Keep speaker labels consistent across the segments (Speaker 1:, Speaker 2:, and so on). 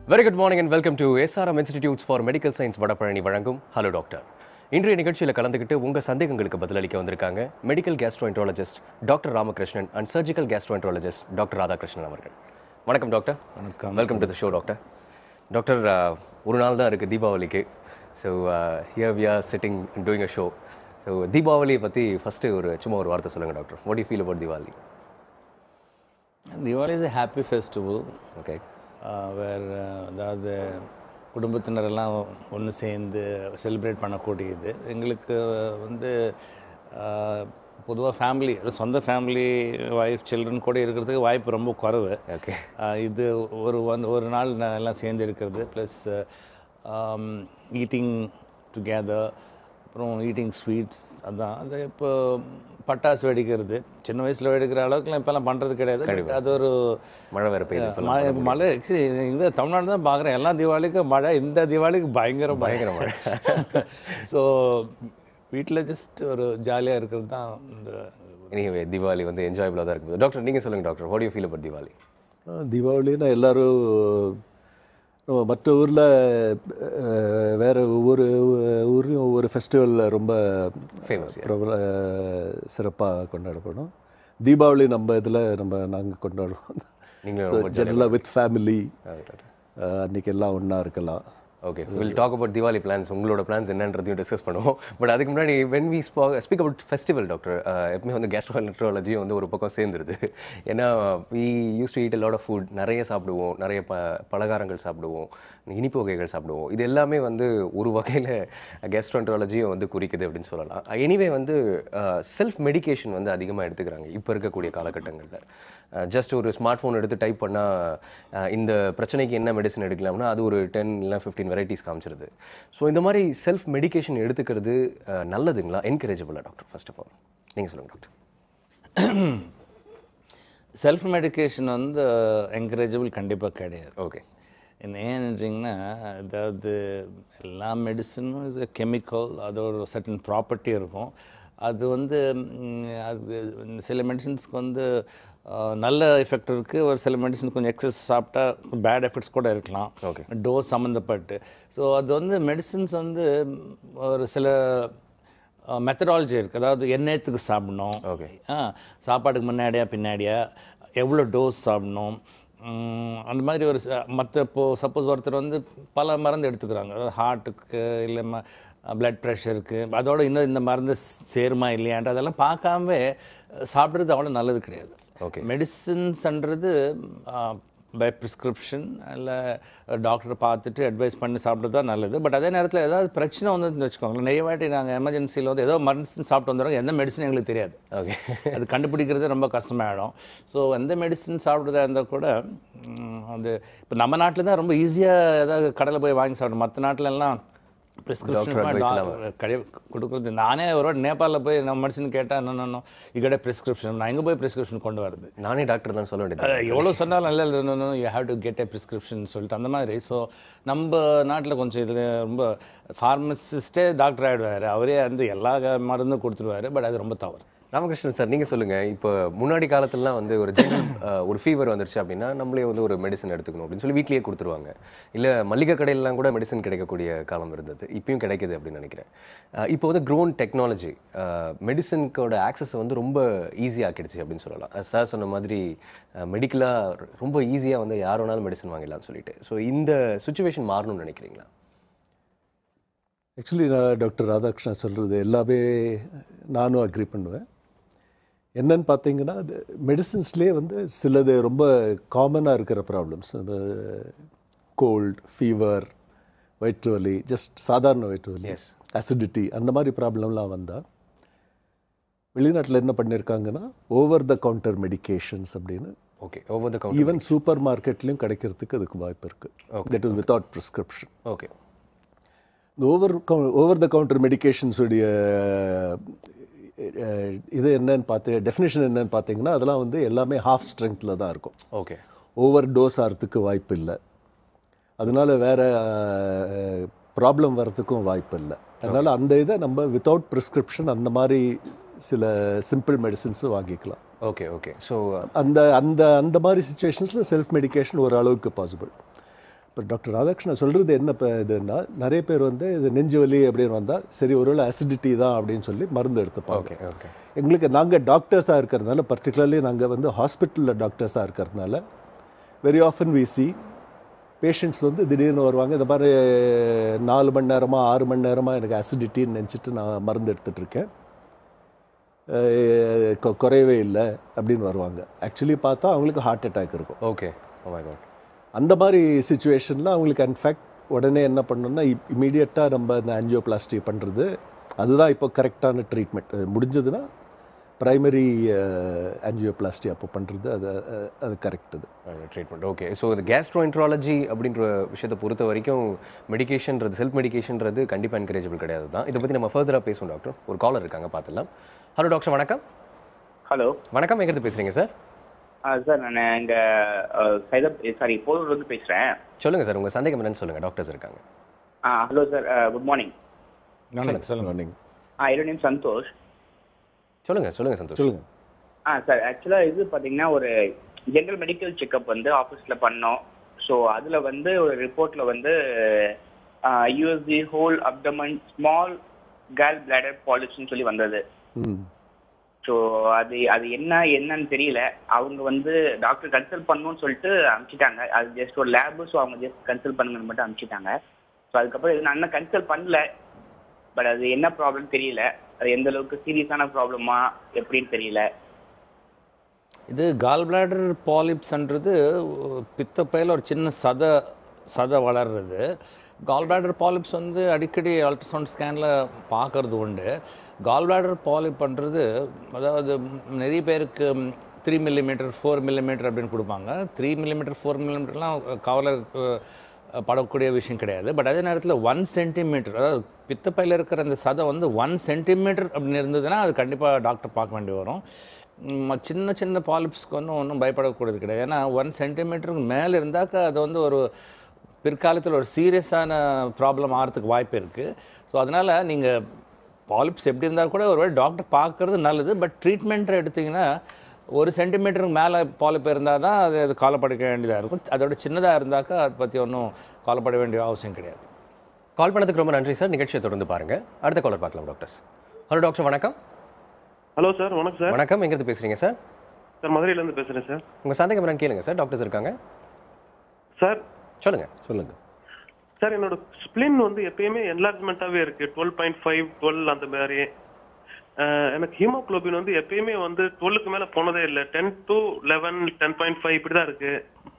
Speaker 1: Very good morning and welcome to SRM institutes for medical science Vadapalani வழங்கும் hello doctor இன்றைய நிகழ்ச்சியில் கலந்துக்கிட்டு உங்கள் சந்தேகங்களுக்கு பதிலளிக்க வந்திருக்காங்க medical gastroenterologist doctor Ramakrishnan and surgical gastroenterologist doctor Radhakrishnan அவர்கள் வணக்கம் டாக்டர்
Speaker 2: வணக்கம்.
Speaker 1: Welcome to the show doctor doctor ஒரு நாள் தான் இருக்குது தீபாவளிக்கு so here we are sitting doing a show so தீபாவளியை பற்றி ஃபஸ்ட்டு ஒரு சும்மா ஒரு வார்த்தை சொல்லுங்கள் doctor what you feel about Deepavali
Speaker 2: Diwali is a happy festival
Speaker 1: okay
Speaker 2: uh, where uh, அதாவது குடும்பத்தினரெல்லாம் ஒன்று சேர்ந்து செலிப்ரேட் பண்ணக்கூடியது எங்களுக்கு வந்து பொதுவாக ஃபேமிலி சொந்த ஃபேமிலி ஒய்ஃப் சில்ட்ரன் கூட இருக்கிறதுக்கு வாய்ப்பு ரொம்ப குறைவு
Speaker 1: ஓகே
Speaker 2: Uh, இது ஒரு ஒன் ஒரு நாள் ந- எல்லாம் சேர்ந்து இருக்கிறது ப்ளஸ் ஈட்டிங் டுகெதர் அப்புறம் ஈட்டிங் ஸ்வீட்ஸ் அதான் அது இப்போ பட்டாசு வெடிக்கிறது சின்ன வயசில் வெடிக்கிற அளவுக்குலாம் இப்போல்லாம் பண்ணுறது கிடையாது But அது ஒரு
Speaker 1: மழை வேறு பெய்யுது இப்ப
Speaker 2: மழை மழை ஆக்சுவலி இந்த தமிழ்நாடு தான் பார்க்குறேன் எல்லா தீபாவளிக்கும் மழை இந்த தீபாவளிக்கு பயங்கர
Speaker 1: பயங்கர மழை.
Speaker 2: ஸோ வீட்டில் ஜஸ்ட் ஒரு ஜாலியாக இருக்கிறது தான் இந்த
Speaker 1: எனிவே தீபாவளி வந்து என்ஜாயபிளாக தான் இருக்குது டாக்டர் நீங்கள் சொல்லுங்கள் doctor what you feel about Deepavali
Speaker 3: தீபாவளினா எல்லாரும் நம்ம மற்ற ஊரில் வேறு ஒவ்வொரு ஊர்லேயும் ஒவ்வொரு ஃபெஸ்டிவல் ரொம்ப
Speaker 1: Famous, yeah.
Speaker 3: பிரபல சிறப்பாக கொண்டாடப்படும் தீபாவளி நம்ம இதில் நம்ம நாங்கள் கொண்டாடுவோம்
Speaker 1: நீங்களும்
Speaker 3: ஸோ
Speaker 1: ரொம்ப
Speaker 3: ஜெனரலாக வித் ஃபேமிலி அன்றைக்கி எல்லாம் ஒன்றா இருக்கலாம்
Speaker 1: okay will talk about Deepavali plans உங்களோட பிளான்ஸ் என்னன்றதையும் டிஸ்கஸ் பண்ணுவோம் பட் அதுக்கு முன்னாடி when we speak about festival doctor எப்பவுமே வந்து கேஸ்ட்ரோஎலக்ட்ராலஜி வந்து ஒரு பக்கம் சேர்ந்துருது ஏன்னா we use to eat a lot of food நிறைய சாப்பிடுவோம் நிறைய ப பலகாரங்கள் சாப்பிடுவோம் இனிப்பு வகைகள் சாப்பிடுவோம் இது எல்லாமே வந்து ஒரு வகையில் கேஸ்ட்ரோஎன்ட்ராலஜியும் வந்து குறிக்குது அப்படின்னு சொல்லலாம் எனிவே வந்து செல்ஃப் மெடிகேஷன் வந்து அதிகமாக எடுத்துக்கிறாங்க இப்போ இருக்கக்கூடிய காலகட்டங்களில் ஜஸ்ட் ஒரு ஸ்மார்ட் ஃபோன் எடுத்து டைப் பண்ணால் இந்த பிரச்சனைக்கு என்ன மெடிசன் எடுக்கலாம்னா அது ஒரு டென் இல்லை ஃபிஃப்டீன் வெரைட்டிஸ் காமிச்சிருது ஸோ இந்த மாதிரி செல்ஃப் மெடிகேஷன் எடுத்துக்கிறது அஹ், நல்லதுங்களா என்கரேஜபிளா டாக்டர் ஃபர்ஸ்ட் ஆஃப் ஆல் நீங்கள் சொல்லுங்கள் டாக்டர்
Speaker 2: செல்ஃப் மெடிகேஷன் வந்து என்கரேஜபிள் கண்டிப்பாக கிடையாது
Speaker 1: ஓகே
Speaker 2: என்ன ஏன்னுட்டிங்கன்னா அதாவது எல்லா மெடிசனும் இது கெமிக்கல் அதோட ஒரு சர்டன் ப்ராப்பர்ட்டி இருக்கும் அது வந்து ம், அது சில மெடிசின்ஸ்க்கு வந்து அஹ், நல்ல எஃபெக்ட் இருக்குது ஒரு சில மெடிசன் கொஞ்சம் எக்ஸஸ் சாப்பிட்டா பேட் எஃபெக்ட்ஸ் கூட இருக்கலாம்
Speaker 1: Okay.
Speaker 2: டோஸ் சம்மந்தப்பட்டு ஸோ அது வந்து மெடிசின்ஸ் வந்து ம், ஒரு சில மெத்தடாலஜி இருக்குது அதாவது எண்ணெயத்துக்கு சாப்பிடணும்
Speaker 1: Okay.
Speaker 2: ஆ சாப்பாட்டுக்கு முன்னாடியா பின்னாடியா எவ்வளோ டோஸ் சாப்பிடணும் ம், அந்த மாதிரி ஒரு மற்ற இப்போது சப்போஸ் ஒருத்தர் வந்து பல மருந்து எடுத்துக்கிறாங்க அதாவது ஹார்ட்டுக்கு இல்லை ம பிளட் ப்ரெஷருக்கு அதோட இன்னும் இந்த மருந்து சேருமா இல்லையான்ற அதெல்லாம் பார்க்காம சாப்பிட்றது அவ்வளோ நல்லது கிடையாது
Speaker 1: Okay.
Speaker 2: மெடிசின்ஸ்ன்றது பை ப்ரிஸ்கிரிப்ஷன் இல்லை டாக்டரை பார்த்துட்டு அட்வைஸ் பண்ணி சாப்பிட்றது தான் நல்லது பட் அதே நேரத்தில் ஏதாவது பிரச்சனை வந்துன்னு வச்சுக்கோங்களேன் நிறைய வாட்டி நாங்கள் எமர்ஜென்சியில் வந்து ஏதோ மெடிசன் சாப்பிட்டு வந்துடுறோம் எந்த மெடிசன் எங்களுக்கு தெரியாது
Speaker 1: ஓகே
Speaker 2: அது கண்டுபிடிக்கிறது ரொம்ப கஷ்டமாயிடும் ஸோ எந்த மெடிசன் சாப்பிட்றதா இருந்தால் கூட ம், அது இப்போ நம்ம நாட்டில் தான் ரொம்ப ஈஸியாக ஏதாவது கடையில் போய் வாங்கி சாப்பிடும் மற்ற நாட்டுல எல்லாம்
Speaker 1: Doctor advice
Speaker 2: ப்ரிஸ்கிரிப்ஷன் கடை கொடுக்குறது நானே ஒரு வாட்டி நேபாளில் போய் நம்ம மெடிசன் கேட்டால் என்ன இக்கடை ப்ரிஸ்கிரிப்ஷன் நான் எங்கே போய் ப்ரிஸ்கிரிப்ஷன் கொண்டு வரது
Speaker 1: நானே டாக்டர் தான் சொல்ல வேண்டியது
Speaker 2: அது எவ்வளோ சொன்னாலும் இல்லை இல்லை you have to get a prescription சொல்லிட்டு அந்த மாதிரி ஸோ நம்ம நாட்டில் கொஞ்சம் இதில் ரொம்ப ஃபார்மசிஸ்டே டாக்டர் ஆகிடுவார் அவரே வந்து எல்லா மருந்தும் கொடுத்துருவாரு பட் அது ரொம்ப தவறு
Speaker 1: ராமகிருஷ்ணன் சார் நீங்கள் சொல்லுங்கள் இப்போ முன்னாடி காலத்துலலாம் வந்து ஒரு ஜெனரல் ஒரு ஃபீவர் வந்துருச்சு அப்படின்னா நம்மளே வந்து ஒரு மெடிசன் எடுத்துக்கணும் அப்படின்னு சொல்லி வீட்லயே கொடுத்துருவாங்க இல்லை மளிகை கடையிலலாம் கூட மெடிசன் கிடைக்கக்கூடிய காலம் இருந்தது இப்பயும் கிடைக்குது அப்படின்னு நினைக்கிறேன் அஹ் இப்போ வந்து க்ரோன் டெக்னாலஜி மெடிசனுக்கோட ஆக்சஸ் வந்து ரொம்ப ஈஸியாக்கிடுச்சு அப்படின்னு சொல்லலாம் சார் சொன்ன மாதிரி மெடிக்கலாக ரொம்ப ஈஸியாக வந்து யார் வேணாலும் மெடிசன் வாங்கிடலாம்னு சொல்லிட்டு ஸோ இந்த சுச்சுவேஷன் மாறணும்னு நினைக்கிறீங்களா
Speaker 3: ஆக்சுவலி நான் டாக்டர் ராதாகிருஷ்ணன் சொல்கிறது எல்லாமே நானும் அக்ரி பண்ணுவேன் என்னன்னு பார்த்தீங்கன்னா அது மெடிசின்ஸ்லேயே வந்து சிலது ரொம்ப காமனாக இருக்கிற ப்ராப்ளம்ஸ் கோல்ட் ஃபீவர் வயிற்று வலி ஜஸ்ட் சாதாரண வயிற்று வலி
Speaker 1: Yes.
Speaker 3: அசிடிட்டி அந்த மாதிரி ப்ராப்ளம்லாம் வந்தால் வெளிநாட்டில் என்ன பண்ணியிருக்காங்கன்னா ஓவர் த கவுண்டர் மெடிகேஷன்ஸ் அப்படின்னு
Speaker 1: okay over the count
Speaker 3: even super மார்க்கெட்லேயும் கிடைக்கிறதுக்கு அதுக்கு வாய்ப்பு இருக்குது that is without prescription
Speaker 1: okay
Speaker 3: இந்த ஓவர் ஓவர் த கவுண்டர் மெடிகேஷன்ஸுடைய இது என்னன்னு பார்த்து டெஃபினேஷன் என்னன்னு பார்த்தீங்கன்னா அதெல்லாம் வந்து எல்லாமே ஹாஃப் ஸ்ட்ரென்த்தில் தான் இருக்கும்
Speaker 1: ஓகே
Speaker 3: ஓவர் டோஸ் ஆகிறதுக்கு வாய்ப்பு இல்லை அதனால வேற ப்ராப்ளம் வர்றதுக்கும் வாய்ப்பு இல்லை அதனால் அந்த இதை நம்ம வித்தவுட் ப்ரிஸ்கிரிப்ஷன் அந்த மாதிரி சில சிம்பிள் மெடிசின்ஸும் வாங்கிக்கலாம்
Speaker 1: ஓகே ஓகே ஸோ
Speaker 3: அந்த அந்த அந்த மாதிரி சுச்சுவேஷன்ஸில் செல்ஃப் மெடிகேஷன் ஒரு அளவுக்கு பாசிபிள் இப்போ டாக்டர் ராதாகிருஷ்ணன் சொல்கிறது என்ன இப்போ இதுன்னா நிறைய பேர் வந்து இது நெஞ்சு வலி அப்படின்னு வந்தால் சரி ஒருவேளை அசிடிட்டி தான் அப்படின்னு சொல்லி மருந்து எடுத்துப்பாங்க
Speaker 1: ஓகே ஓகே
Speaker 3: எங்களுக்கு நாங்கள் டாக்டர்ஸாக இருக்கிறதுனால பர்டிகுலர்லி நாங்கள் வந்து ஹாஸ்பிட்டலில் டாக்டர்ஸாக இருக்கிறதுனால very often we see patients வந்து திடீர்னு வருவாங்க இந்த மாதிரி நாலு மணி நேரமாக ஆறு மணி நேரமாக எனக்கு அசிடிட்டின்னு நினச்சிட்டு நான் மருந்து எடுத்துட்டு இருக்கேன் அஹ் கொ- குறையவே இல்லை அப்படின்னு வருவாங்க ஆக்சுவலி பார்த்தா அவங்களுக்கு ஹார்ட் அட்டாக் இருக்கும்
Speaker 1: ஓகே ஓ மை காட்
Speaker 3: அந்த மாதிரி சுச்சுவேஷனில் அவங்களுக்கு இன்ஃபேக்ட் உடனே என்ன பண்ணணும்னா இமீடியட்டாக நம்ம இந்த ஆன்ஜியோபிளாஸ்டி பண்ணுறது அதுதான் இப்போ கரெக்டான ட்ரீட்மெண்ட் முடிஞ்சதுன்னா ப்ரைமரி ஆன்ஜியோபிளாஸ்டி அப்போ பண்ணுறது அது அஹ், அது கரெக்ட் அது
Speaker 1: ட்ரீட்மெண்ட் ஓகே ஸோ இந்த கேஸ்ட்ரோஎன்ட்ராலஜி அப்படின்ற விஷயத்தை பொறுத்த வரைக்கும் மெடிகேஷன்றது செல்ஃப் மெடிகேஷன்றது கண்டிப்பாக என்கரேஜபிள் கிடையாது தான் இதை பற்றி நம்ம ஃபர்தராக பேசுவோம் டாக்டர் ஒரு காலர் இருக்காங்க பார்த்துடலாம் ஹலோ டாக்டர் வணக்கம்
Speaker 4: ஹலோ
Speaker 1: வணக்கம் எங்கிருந்து பேசுகிறீங்க சார்
Speaker 4: ஆ சார் நான் இங்கே சைதப் சாரி போலூர்லேருந்து பேசுகிறேன்
Speaker 1: சொல்லுங்கள் சார் உங்கள் சந்தேகம் என்னன்னு சொல்லுங்கள் டாக்டர்ஸ் இருக்காங்க
Speaker 4: ஆ ஹலோ சார் குட் மார்னிங்
Speaker 2: சொல்லுங்க சொல்லுங்க
Speaker 3: நீங்கள்
Speaker 4: ஆ என்னோட நேம் சந்தோஷ்
Speaker 1: சொல்லுங்கள் சொல்லுங்கள் சந்தோஷ்
Speaker 3: சொல்லுங்கள்
Speaker 4: ஆ சார் ஆக்சுவலாக இது பார்த்தீங்கன்னா ஒரு ஜென்ரல் மெடிக்கல் செக்கப் வந்து ஆஃபீஸில் பண்ணோம் ஸோ அதில் வந்து ஒரு ரிப்போர்ட்டில் வந்து USD whole abdomen small gall bladder பாலிப்ஸ்னு சொல்லி வந்தது
Speaker 3: ம்
Speaker 4: ஸோ அது அது என்ன என்னன்னு தெரியல அவங்க வந்து டாக்டர் கன்சல்ட் பண்ணணும்னு சொல்லிட்டு அனுப்பிச்சிட்டாங்க அது ஜஸ்ட் ஒரு லேபு ஸோ அவங்க ஜஸ்ட் கன்சல்ட் பண்ணுங்கன்னு மட்டும் அனுப்பிச்சிட்டாங்க ஸோ அதுக்கப்புறம் இது நான் இன்னும் கன்சல்ட் பண்ணல பட் அது என்ன ப்ராப்ளம் தெரியல அது எந்த அளவுக்கு சீரியஸான ப்ராப்ளமா எப்படின்னு தெரியல
Speaker 2: இது கால் பிளாடர் பாலிப்ஸ்ன்றது பித்தப்பையில் ஒரு சின்ன சத சத வளர்றது கால் பிளாடர் பாலிப்ஸ் வந்து அடிக்கடி அல்ட்ராசவுண்ட் ஸ்கேனில் பார்க்கறது உண்டு கால் பிளாடர் பாலிப்ன்றது அதாவது நிறைய பேருக்கு த்ரீ மில்லிமீட்டர் ஃபோர் மில்லிமீட்டர் அப்படின்னு கொடுப்பாங்க த்ரீ மில்லிமீட்டர் ஃபோர் மில்லிமீட்டர்லாம் கவலை அஹ், படக்கூடிய விஷயம் கிடையாது பட் அதே நேரத்தில் ஒன் சென்டிமீட்டர் அதாவது பித்தப்பையில் இருக்கிற அந்த சதை வந்து ஒன் சென்டிமீட்டர் அப்படின்னு இருந்ததுன்னா அது கண்டிப்பாக டாக்டர் பார்க்க வேண்டி வரும் ம், சின்ன சின்ன பாலிப்ஸ்க்கு ஒன்றும் ஒன்றும் பயப்படக்கூடியது கிடையாது ஏன்னா ஒன் சென்டிமீட்டருக்கு மேலே இருந்தாக்கா அது வந்து ஒரு பிற்காலத்தில் ஒரு சீரியஸான ப்ராப்ளம் ஆகிறதுக்கு வாய்ப்பு இருக்குது ஸோ அதனால் நீங்கள் பாலிப்ஸ் எப்படி இருந்தால் கூட ஒருவேளை டாக்டர் பார்க்கறது நல்லது பட் ட்ரீட்மெண்ட்டை எடுத்திங்கன்னா ஒரு சென்டிமீட்டருக்கு மேலே பாலிப் இருந்தால் தான் அது அது காலப்படிக்க வேண்டியதாக இருக்கும் அதோட சின்னதாக இருந்தாக்கா அதை பற்றி ஒன்றும் காலப்பட வேண்டிய அவசியம் கிடையாது
Speaker 1: கால் பண்ணதுக்கு ரொம்ப நன்றி சார் நிகழ்ச்சியை தொடர்ந்து பாருங்கள் அடுத்த காலர் பார்க்கலாம் டாக்டர்ஸ் ஹலோ டாக்டர் வணக்கம்
Speaker 5: ஹலோ சார் வணக்கம் சார்
Speaker 1: வணக்கம் எங்கிருந்து பேசுகிறீங்க சார்
Speaker 5: சார் மதுரையிலேருந்து பேசுகிறேன் சார்
Speaker 1: உங்கள் சந்தேகம் என்னன்னு கேளுங்க சார் டாக்டர்ஸ் இருக்காங்க
Speaker 5: சார்
Speaker 1: சொல்லுங்கள்
Speaker 3: சொல்லுங்கள்
Speaker 5: சார் என்னோட ஸ்பிளின் வந்து எப்பயுமே என்லார்ஜ்மெண்ட்டாகவே இருக்கு டுவெல் பாயிண்ட் ஃபைவ் டுவெல் அந்த மாதிரி அஹ், எனக்கு ஹீமோகுளோபின் வந்து எப்பயுமே வந்து டுவெல்லுக்கு மேலே போனதே இல்லை ten to eleven ten point five இப்படி தான் இருக்கு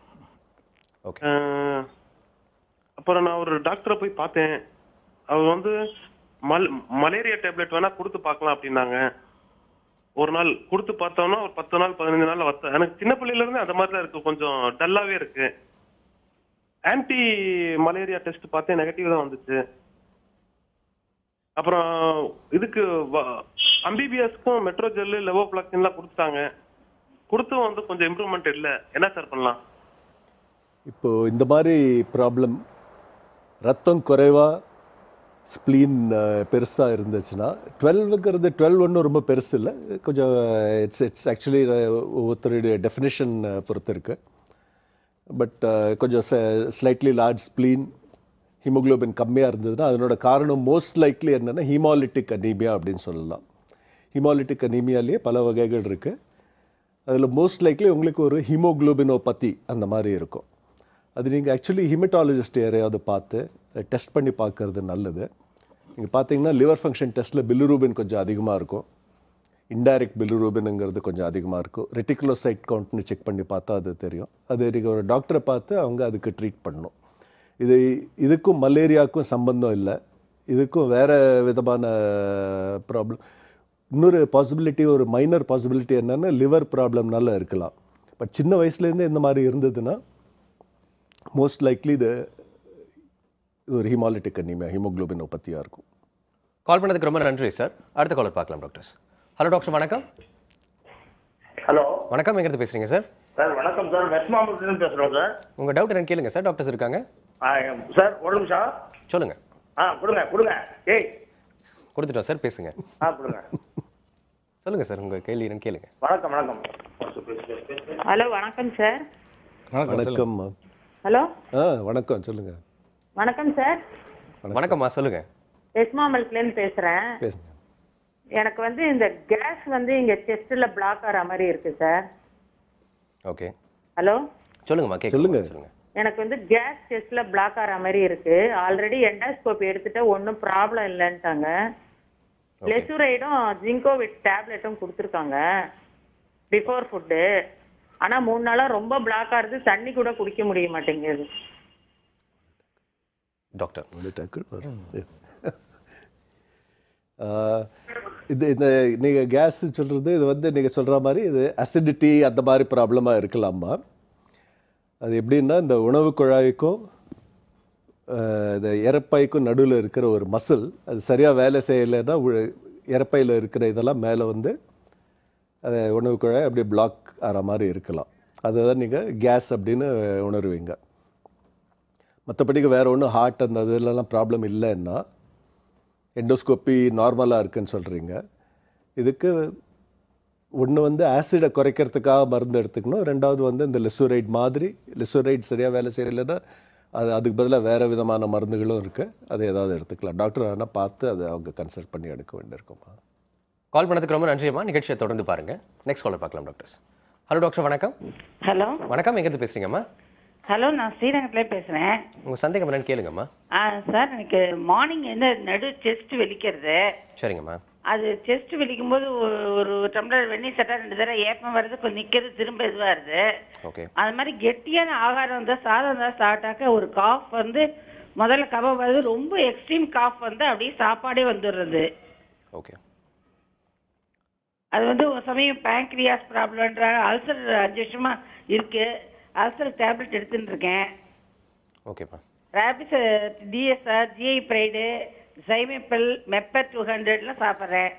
Speaker 1: ஓகே
Speaker 5: அஹ், அப்புறம் நான் ஒரு டாக்டரை போய் பார்த்தேன் அவர் வந்து மல் மலேரியா டேப்லெட் வேணா கொடுத்து பார்க்கலாம் அப்படின்னாங்க ஒரு நாள் கொடுத்து பார்த்தோம்னா ஒரு பத்து நாள் பதினஞ்சு நாள் வத்த எனக்கு சின்ன பிள்ளையில இருந்து அந்த மாதிரி தான் இருக்கு கொஞ்சம் டல்லாவே இருக்கு ஆன்டி மலேரியா டெஸ்ட் பார்த்தேன் நெகட்டிவ் தான் வந்துச்சு அப்புறம் இதுக்கு அம்பிபிஎஸ்க்கும் மெட்ரோஜெல் லெவோப்ளாக்சின்லாம் கொடுத்தாங்க கொடுத்தும் வந்து கொஞ்சம் இம்ப்ரூவ்மெண்ட் இல்லை என்ன சார் பண்ணலாம்
Speaker 3: இப்போ இந்த மாதிரி ப்ராப்ளம் ரத்தம் குறைவாக ஸ்ப்ளீன் பெருசாக இருந்துச்சுன்னா டுவெல்வுங்கிறது டுவெல் ஒன்றும் ரொம்ப பெருசு இல்லை கொஞ்சம் இட்ஸ் இட்ஸ் ஆக்சுவலி ஒருத்தருடைய டெஃபினேஷன் பொறுத்து இருக்கு பட் கொஞ்சம் ஸ்லைட்லி லார்ஜ் ஸ்ப்ளீன் ஹீமோகுளோபின் கம்மியாக இருந்ததுன்னா அதனோட காரணம் மோஸ்ட் லைக்லி என்னென்னா ஹீமாலிட்டிக் அனீமியா அப்படின்னு சொல்லலாம் ஹீமாலிட்டிக் அனீமியாலேயே பல வகைகள் இருக்குது அதில் மோஸ்ட் லைக்லி உங்களுக்கு ஒரு ஹீமோகுளோபினோபதி அந்த மாதிரி இருக்கும் அது நீங்கள் ஆக்சுவலி ஹிமட்டாலஜிஸ்ட் யாரையாவது பார்த்து டெஸ்ட் பண்ணி பார்க்கறது நல்லது நீங்கள் பார்த்தீங்கன்னா லிவர் ஃபங்க்ஷன் டெஸ்ட்டில் பில்லுரூபின் கொஞ்சம் அதிகமாக இருக்கும் இன்டைரக்ட் பில்லுரூபினுங்கிறது கொஞ்சம் அதிகமாக இருக்கும் ரெட்டிகுலோசைட் கவுண்ட்னு செக் பண்ணி பார்த்தா அது தெரியும் அது நீங்கள் ஒரு டாக்டரை பார்த்து அவங்க அதுக்கு ட்ரீட் பண்ணணும் இது இதுக்கும் மலேரியாவுக்கும் சம்பந்தம் இல்லை இதுக்கும் வேறு விதமான ப்ராப்ளம் இன்னொரு பாசிபிலிட்டி ஒரு மைனர் பாசிபிலிட்டி என்னென்னா லிவர் ப்ராப்ளம்னால இருக்கலாம் பட் சின்ன வயசுலேருந்து இந்த மாதிரி இருந்ததுன்னா மோஸ்ட் லைக்லி இது ஒரு ஹிமாலிட்டிக் அனீமியா ஹீமோகுளோபின் உற்பத்தியாக இருக்கும்
Speaker 1: கால் பண்ணதுக்கு ரொம்ப நன்றி சார் அடுத்த காலர் பார்க்கலாம் டாக்டர்ஸ் ஹலோ டாக்டர் வணக்கம்
Speaker 6: ஹலோ
Speaker 1: வணக்கம் எங்கிருந்து பேசுறீங்க சார்
Speaker 6: சார் வணக்கம் சார் வெஸ்ட் மாவட்டத்துலேருந்து பேசுகிறோம் சார்
Speaker 1: உங்கள் டவுட் என்னன்னு கேளுங்க சார் டாக்டர்ஸ் இருக்காங்க
Speaker 6: ஆ, சார் ஒரு நிமிஷம்
Speaker 1: சொல்லுங்க
Speaker 6: ஆ கொடுங்க கொடுங்க ஏய்
Speaker 1: கொடுத்துட்டோம் சார் பேசுங்க
Speaker 6: ஆ கொடுங்க
Speaker 1: சொல்லுங்க சார் உங்கள் கேள்வி என்னன்னு கேளுங்க
Speaker 6: வணக்கம் வணக்கம்
Speaker 7: ஹலோ வணக்கம் சார்
Speaker 2: வணக்கம் சொல்லுங்க.
Speaker 3: வணக்கம்
Speaker 7: ஹலோ
Speaker 3: ஆ வணக்கம் சொல்லுங்க
Speaker 7: வணக்கம் சார்
Speaker 1: வணக்கம்மா சொல்லுங்க
Speaker 7: எஸ்மா மில்க்லேருந்து பேசுகிறேன்
Speaker 3: பேசுங்க
Speaker 7: எனக்கு வந்து இந்த கேஸ் வந்து இங்கே செஸ்ட்டில் பிளாக் ஆகிற மாதிரி இருக்கு சார்
Speaker 1: ஓகே
Speaker 7: ஹலோ
Speaker 1: சொல்லுங்கம்மா கேட்க
Speaker 3: சொல்லுங்க.
Speaker 1: சொல்லுங்க
Speaker 7: எனக்கு வந்து கேஸ் செஸ்ட்டில் பிளாக் ஆகிற மாதிரி இருக்கு ஆல்ரெடி எண்டாஸ்கோப் எடுத்துட்டு ஒன்றும் ப்ராப்ளம் இல்லைன்ட்டாங்க லெசுரைடும் ஜிங்கோவிட் டேப்லெட்டும் கொடுத்துருக்காங்க பிஃபோர் ஃபுட்டு ஆனால் மூணு நாளாக ரொம்ப பிளாக் ஆகுது தண்ணி கூட குடிக்க முடிய மாட்டேங்குது
Speaker 1: டாக்டர்
Speaker 3: வந்து டக்கு வரும். ஆ, இது இந்த நீங்கள் கேஸ் சொல்கிறது இது வந்து நீங்கள் சொல்கிற மாதிரி இது அசிடிட்டி அந்த மாதிரி ப்ராப்ளமாக இருக்கலாமா அது எப்படின்னா இந்த உணவு குழாய்க்கும் ஆ, இந்த இறப்பைக்கும் நடுவில் இருக்கிற ஒரு மசில் அது சரியாக வேலை செய்யலைன்னா உ- இறப்பையில் இருக்கிற இதெல்லாம் மேலே வந்து அது உணவு குழாய் அப்படியே பிளாக் ஆகிற மாதிரி இருக்கலாம் அதை தான் நீங்கள் கேஸ் அப்படின்னு உணர்வீங்க மற்றபடிக்கு வேறு ஒன்றும் ஹார்ட் அந்த இதுலலாம் ப்ராப்ளம் இல்லைன்னா எண்டோஸ்கோப்பி நார்மலாக இருக்குன்னு சொல்கிறீங்க இதுக்கு ஒன்று வந்து ஆசிடை குறைக்கிறதுக்காக மருந்து எடுத்துக்கணும் ரெண்டாவது வந்து இந்த லிசுரைட் மாதிரி லிசுரைட் சரியாக வேலை செய்யலைன்னா அது அதுக்கு பதிலாக வேறு விதமான மருந்துகளும் இருக்குது அதை ஏதாவது எடுத்துக்கலாம் டாக்டர் ஆனால் பார்த்து அதை அவங்க கன்சல்ட் பண்ணி எடுக்க வேண்டியிருக்குமா
Speaker 1: கால் பண்ணதுக்கு ரொம்ப நன்றியம்மா நிகழ்ச்சியை தொடர்ந்து பாருங்க நெக்ஸ்ட் காலர் பார்க்கலாம் டாக்டர்ஸ் ஹலோ டாக்டர் வணக்கம்
Speaker 8: ஹலோ
Speaker 1: வணக்கம் எங்கிருந்து பேசுறீங்கம்மா
Speaker 8: ஹலோ நான் ஸ்ரீரங்கத்துல பேசுறேன்
Speaker 1: உங்க சந்தேகம் என்னன்னு கேளுங்கம்மா
Speaker 8: ஆ, சார் எனக்கு மார்னிங் என்ன நடு செஸ்ட் வலிக்கிறது
Speaker 1: சரிங்கம்மா
Speaker 8: அது செஸ்ட் வலிக்கும் போது ஒரு- ஒரு டம்ளர் வெந்நீர் சட்டா ரெண்டு தடவை ஏப்பம் வருது கொஞ்சம் நிக்கிறது திரும்ப இதுவா வருது
Speaker 1: ஓகே
Speaker 8: அது மாதிரி கெட்டியான ஆகாரம் இருந்தா சாதம் தான் சாப்பிட்டாக்க ஒரு காஃப் வந்து முதல்ல கபம் வருது ரொம்ப எக்ஸ்ட்ரீம் காஃப் வந்து அப்படியே சாப்பாடே வந்துடுறது
Speaker 1: ஓகே
Speaker 8: அது வந்து ஒரு சமயம் பேங்க்ரியாஸ் ப்ராப்ளம்ன்றாங்க அல்சர் அஞ்சு வருஷமா இருக்கு அல்சர் டேப்லெட் எடுத்துட்டு இருக்கேன்
Speaker 1: ஓகேப்பா
Speaker 8: ரேபிஸ் டிஎஸ்ஆர் ஜிஐ ப்ரைடு சைமெப்பிள் மெப்பர் டூ ஹண்ட்ரட்லாம் சாப்பிட்றேன்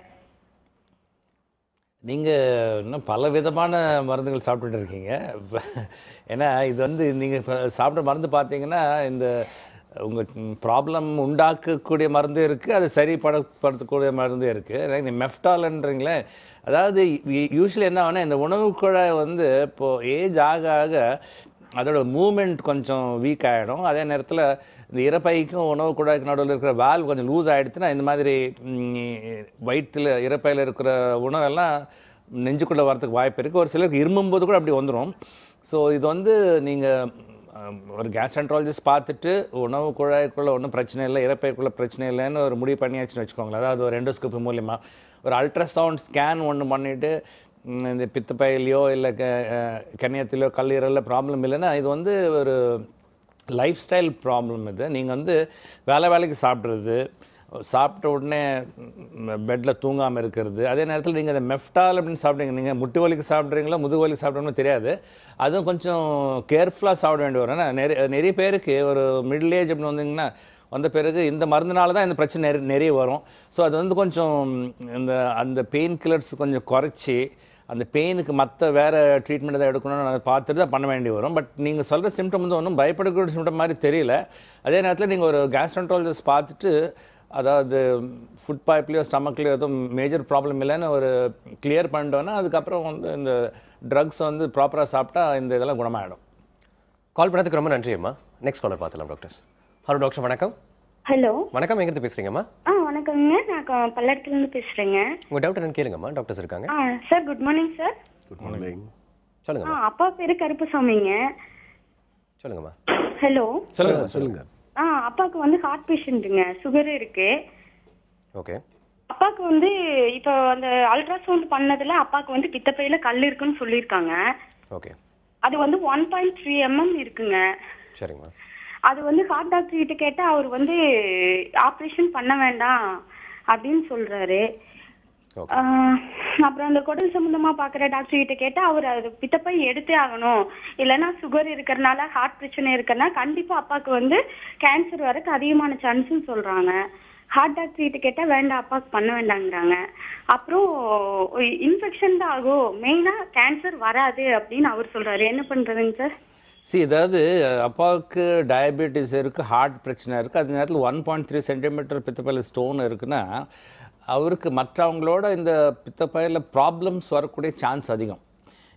Speaker 2: நீங்கள் இன்னும் பல விதமான மருந்துகள் சாப்பிட்டுட்டு இருக்கீங்க இப்ப- ஏன்னா இது வந்து நீங்கள் இப்போ சாப்பிட்ற மருந்து பார்த்தீங்கன்னா இந்த உங்கள் ப்ராப்ளம் உண்டாக்கக்கூடிய மருந்து இருக்குது அது சரிப்படுத்தக்கூடிய மருந்து இருக்குது இந்த மெஃப்டால்ன்றீங்களே அதாவது யூஸ்வலி என்ன ஆகுனா இந்த உணவு குழாய் வந்து இப்போது ஏஜ் ஆக ஆக அதோட மூமெண்ட் கொஞ்சம் வீக் ஆகிடும் அதே நேரத்தில் இந்த இறப்பைக்கும் உணவு குழாய்க்கு நடுவில் இருக்கிற வால்வ் கொஞ்சம் லூஸ் ஆகிடுச்சுன்னா இந்த மாதிரி வயிற்றில் இறப்பையில் இருக்கிற உணவெல்லாம் நெஞ்சுக்குள்ளே வரதுக்கு வாய்ப்பு இருக்குது ஒரு சிலருக்கு இருமும்போது கூட அப்படி வந்துடும் ஸோ இது வந்து நீங்கள் ஒரு கேஸ்ட்ரன்ட்ராலஜிஸ்ட் பார்த்துட்டு உணவு குழாய்க்குள்ளே ஒன்றும் பிரச்சனை இல்லை இறப்பைக்குள்ளே பிரச்சனை இல்லைன்னு ஒரு முடிவு பண்ணியாச்சுன்னு வச்சுக்கோங்களேன் அதாவது ஒரு எண்டோஸ்கோப்பி மூலிமா ஒரு அல்ட்ராசவுண்ட் ஸ்கேன் ஒன்று பண்ணிவிட்டு ம், இந்த பித்தப்பையிலையோ இல்லை க கன்னியத்திலையோ கல்லீரலில் ப்ராப்ளம் இல்லைன்னா இது வந்து ஒரு லைஃப் ஸ்டைல் ப்ராப்ளம் இது நீங்கள் வந்து வேலை வேலைக்கு சாப்பிட்றது சாப்பிட்ட உடனே பெட்டில் தூங்காமல் இருக்கிறது அதே நேரத்தில் நீங்கள் இந்த மெஃப்டால் அப்படின்னு சாப்பிட்றீங்க நீங்கள் முட்டு வலிக்கு சாப்பிட்றீங்களா முதுகு வலிக்கு சாப்பிட்றீங்களோ தெரியாது அதுவும் கொஞ்சம் கேர்ஃபுல்லாக சாப்பிட வேண்டி வரும் ஏன்னா நிறைய நிறைய பேருக்கு ஒரு மிடில் ஏஜ் அப்படின்னு வந்தீங்கன்னா வந்த பிறகு இந்த மருந்துனால தான் இந்த பிரச்சனை நிறைய நிறைய வரும் ஸோ அது வந்து கொஞ்சம் இந்த அந்த பெயின் கில்லர்ஸ் கொஞ்சம் குறைச்சி அந்த பெயினுக்கு மற்ற வேறு ட்ரீட்மெண்ட் எதாவது எடுக்கணும்னு அதை பார்த்துட்டு தான் பண்ண வேண்டி வரும் பட் நீங்கள் சொல்கிற சிம்டம் வந்து ஒன்றும் பயப்படக்கூடிய சிம்டம் மாதிரி தெரியல அதே நேரத்தில் நீங்கள் ஒரு கேஸ்ட்ரன்ட்ராலஜிஸ்ட் பார்த்துட்டு அதாவது ஃபுட் பைப்லேயோ ஸ்டமக்லேயோ எதுவும் மேஜர் ப்ராப்ளம் இல்லைன்னு ஒரு கிளியர் பண்ணிட்டோன்னா அதுக்கப்புறம் வந்து இந்த ட்ரக்ஸ் வந்து ப்ராப்பராக சாப்பிட்டா இந்த இதெல்லாம் குணமாயிடும்
Speaker 1: கால் பண்ணதுக்கு ரொம்ப நன்றியம்மா நெக்ஸ்ட் காலர் பார்த்துலாம் டாக்டர்ஸ் ஹலோ டாக்டர் வணக்கம்
Speaker 9: ஹலோ
Speaker 1: வணக்கம் எங்கிருந்து பேசுறீங்கம்மா
Speaker 9: ஆ வணக்கங்க நான் க- பல்லடத்துலேருந்து பேசுகிறேங்க
Speaker 1: உங்க டவுட் என்னன்னு கேளுங்கம்மா டாக்டர்ஸ் இருக்காங்க
Speaker 9: ஆ sir good morning sir
Speaker 3: good morning
Speaker 9: ஆ
Speaker 1: சொல்லுங்கம்மா
Speaker 9: அப்பா பேரு கருப்புசாமிங்க
Speaker 1: சொல்லுங்கம்மா
Speaker 9: ஹலோ
Speaker 1: சொல்லுங்க
Speaker 3: சொல்லுங்க
Speaker 9: ஆ அப்பாவுக்கு வந்து ஹார்ட் பேஷண்ட்டுங்க சுகர் இருக்கு
Speaker 1: ஓகே
Speaker 9: அப்பாவுக்கு வந்து இப்போ அந்த அல்ட்ராசவுண்ட் பண்ணதுல அப்பாவுக்கு வந்து பித்தப்பையில கல் இருக்குன்னு சொல்லியிருக்காங்க
Speaker 1: ஓகே
Speaker 9: அது வந்து ஒன் பாயிண்ட் த்ரீ எம்எம் இருக்குங்க
Speaker 1: சரிங்கம்மா
Speaker 9: அது வந்து ஹார்ட் டாக்டர் கிட்ட கேட்டா அவர் வந்து ஆப்ரேஷன் பண்ண வேண்டாம் அப்படின்னு சொல்றாரு
Speaker 1: ஓகே
Speaker 9: ஆஹ் அப்புறம் அந்த குடல் சம்பந்தமா பாக்குற டாக்டர் கிட்ட கேட்டா அவர் அது பித்தப்பை எடுத்தே ஆகணும் இல்லைன்னா சுகர் இருக்கறனால ஹார்ட் பிரச்சனை இருக்கறனா கண்டிப்பா அப்பாவுக்கு வந்து கேன்சர் வரக்கு அதிகமான சான்ஸ்னு சொல்றாங்க ஹார்ட் டாக்டர் கிட்ட கேட்டா வேண்டாம் அப்பாவுக்கு பண்ண வேண்டாங்கிறாங்க அப்புறம் இன்ஃபெக்ஷன் தான் ஆகும் மெயினா கேன்சர் வராது அப்படின்னு அவர் சொல்றாரு என்ன பண்றதுங்க சார்
Speaker 2: சி அதாவது அப்பாவுக்கு டயபெட்டிஸ் இருக்குது ஹார்ட் பிரச்சனை இருக்குது அதே நேரத்தில் ஒன் பாயிண்ட் த்ரீ சென்டிமீட்டர் பித்தப்பையில் ஸ்டோன் இருக்குன்னா அவருக்கு மற்றவங்களோட இந்த பித்தப்பையில் ப்ராப்ளம்ஸ் வரக்கூடிய சான்ஸ் அதிகம்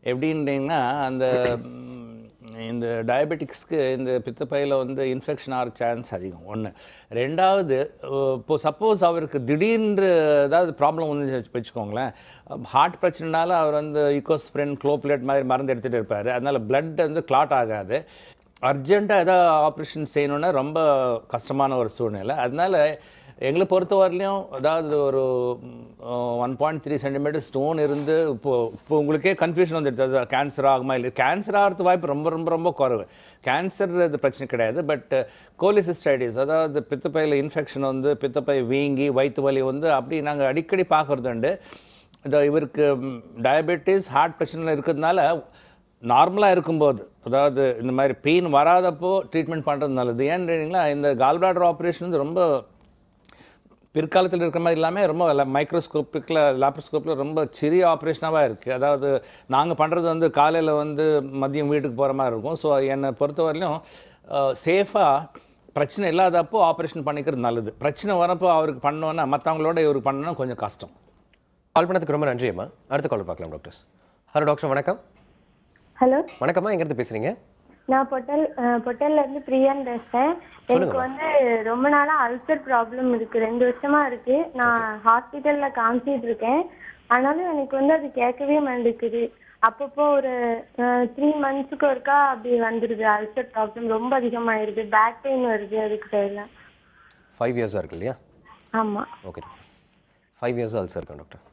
Speaker 2: எப்படின்றீங்கன்னா அந்த ம், இந்த டயபெட்டிக்ஸ்க்கு இந்த பித்தப்பையில் வந்து இன்ஃபெக்ஷன் ஆகிற சான்ஸ் அதிகம் ஒன்று ரெண்டாவது அஹ், இப்போ சப்போஸ் அவருக்கு திடீர்னு ஏதாவது ப்ராப்ளம் வந்து வச்சு- வச்சுக்கோங்களேன் ஹார்ட் பிரச்சனைனால அவர் வந்து ஈகோஸ்பிரின் க்ளோப்லேட் மாதிரி மருந்து எடுத்துகிட்டு இருப்பார் அதனால் blood வந்து கிளாட் ஆகாது அர்ஜெண்ட்டாக ஏதாவது ஆப்ரேஷன் செய்யணுன்னா ரொம்ப கஷ்டமான ஒரு சூழ்நிலை அதனால எங்களை பொறுத்தவரையிலையும் அதாவது ஒரு one point three centimetre stone இருந்து இப்போ இப்போ உங்களுக்கே கன்ஃபியூஷன் வந்துடுச்சு அது கேன்சர் ஆகுமா இல்லை கேன்சர் ஆகிறது வாய்ப்பு ரொம்ப ரொம்ப ரொம்ப குறைவு கேன்சர் இது பிரச்சனை கிடையாது பட் கோலிசிஸ்டைடிஸ் அதாவது பித்தப்பையில் இன்ஃபெக்ஷன் வந்து பித்தப்பை வீங்கி வயிற்று வலி வந்து அப்படி நாங்கள் அடிக்கடி பார்க்குறது உண்டு இந்த இவருக்கு டயபெட்டிஸ் ஹார்ட் பிரச்சனை இருக்கிறதுனால நார்மலாக இருக்கும்போது அதாவது இந்த மாதிரி பெயின் வராதப்போ ட்ரீட்மெண்ட் பண்ணுறது நல்லது ஏன்றீங்களா இந்த கால்பிளாடர் ஆப்ரேஷன் வந்து ரொம்ப பிற்காலத்தில் இருக்கிற மாதிரி இல்லாமல் ரொம்ப மைக்ரோஸ்கோப்பிக்கில் லேப்ரோஸ்கோப்பில் ரொம்ப சிறிய ஆப்ரேஷனாக இருக்குது அதாவது நாங்கள் பண்ணுறது வந்து காலையில் வந்து மதியம் வீட்டுக்கு போகிற மாதிரி இருக்கும் ஸோ என்னை பொறுத்தவரையிலும் சேஃபாக பிரச்சனை இல்லாதப்போ ஆப்ரேஷன் பண்ணிக்கிறது நல்லது பிரச்சனை வரப்போ அவருக்கு பண்ணோன்னா மற்றவங்களோட இவருக்கு பண்ணோன்னா கொஞ்சம் கஷ்டம்
Speaker 1: கால் பண்ணதுக்கு ரொம்ப நன்றி அம்மா அடுத்த கால் பார்க்கலாம் டாக்டர்ஸ் ஹலோ டாக்டர் வணக்கம்
Speaker 10: ஹலோ
Speaker 1: வணக்கம்மா எங்கேருந்து பேசுகிறீங்க
Speaker 10: நான் பொட்டல் அஹ், பொட்டல்ல இருந்து பிரியான்னு பேசுறேன் எனக்கு வந்து ரொம்ப நாளா அல்சர் ப்ராப்ளம் இருக்கு ரெண்டு வருஷமா இருக்கு நான் ஹாஸ்பிட்டல்ல காமிச்சிட்டு இருக்கேன் ஆனாலும் எனக்கு வந்து அது கேட்கவே மாட்டேங்குது அப்பப்போ ஒரு த்ரீ மந்த்ஸுக்கு ஒருக்கா அப்படி வந்துடுது அல்சர் ப்ராப்ளம் ரொம்ப அதிகமாயிருது பேக் பெயின் வருது அதுக்கு பேர்ல
Speaker 1: ஃபைவ் இயர்ஸாக இருக்கு இல்லையா
Speaker 10: ஆமா
Speaker 1: ஓகே ஃபைவ் இயர்ஸ் அல்சர் இருக்கேன் டாக்டர்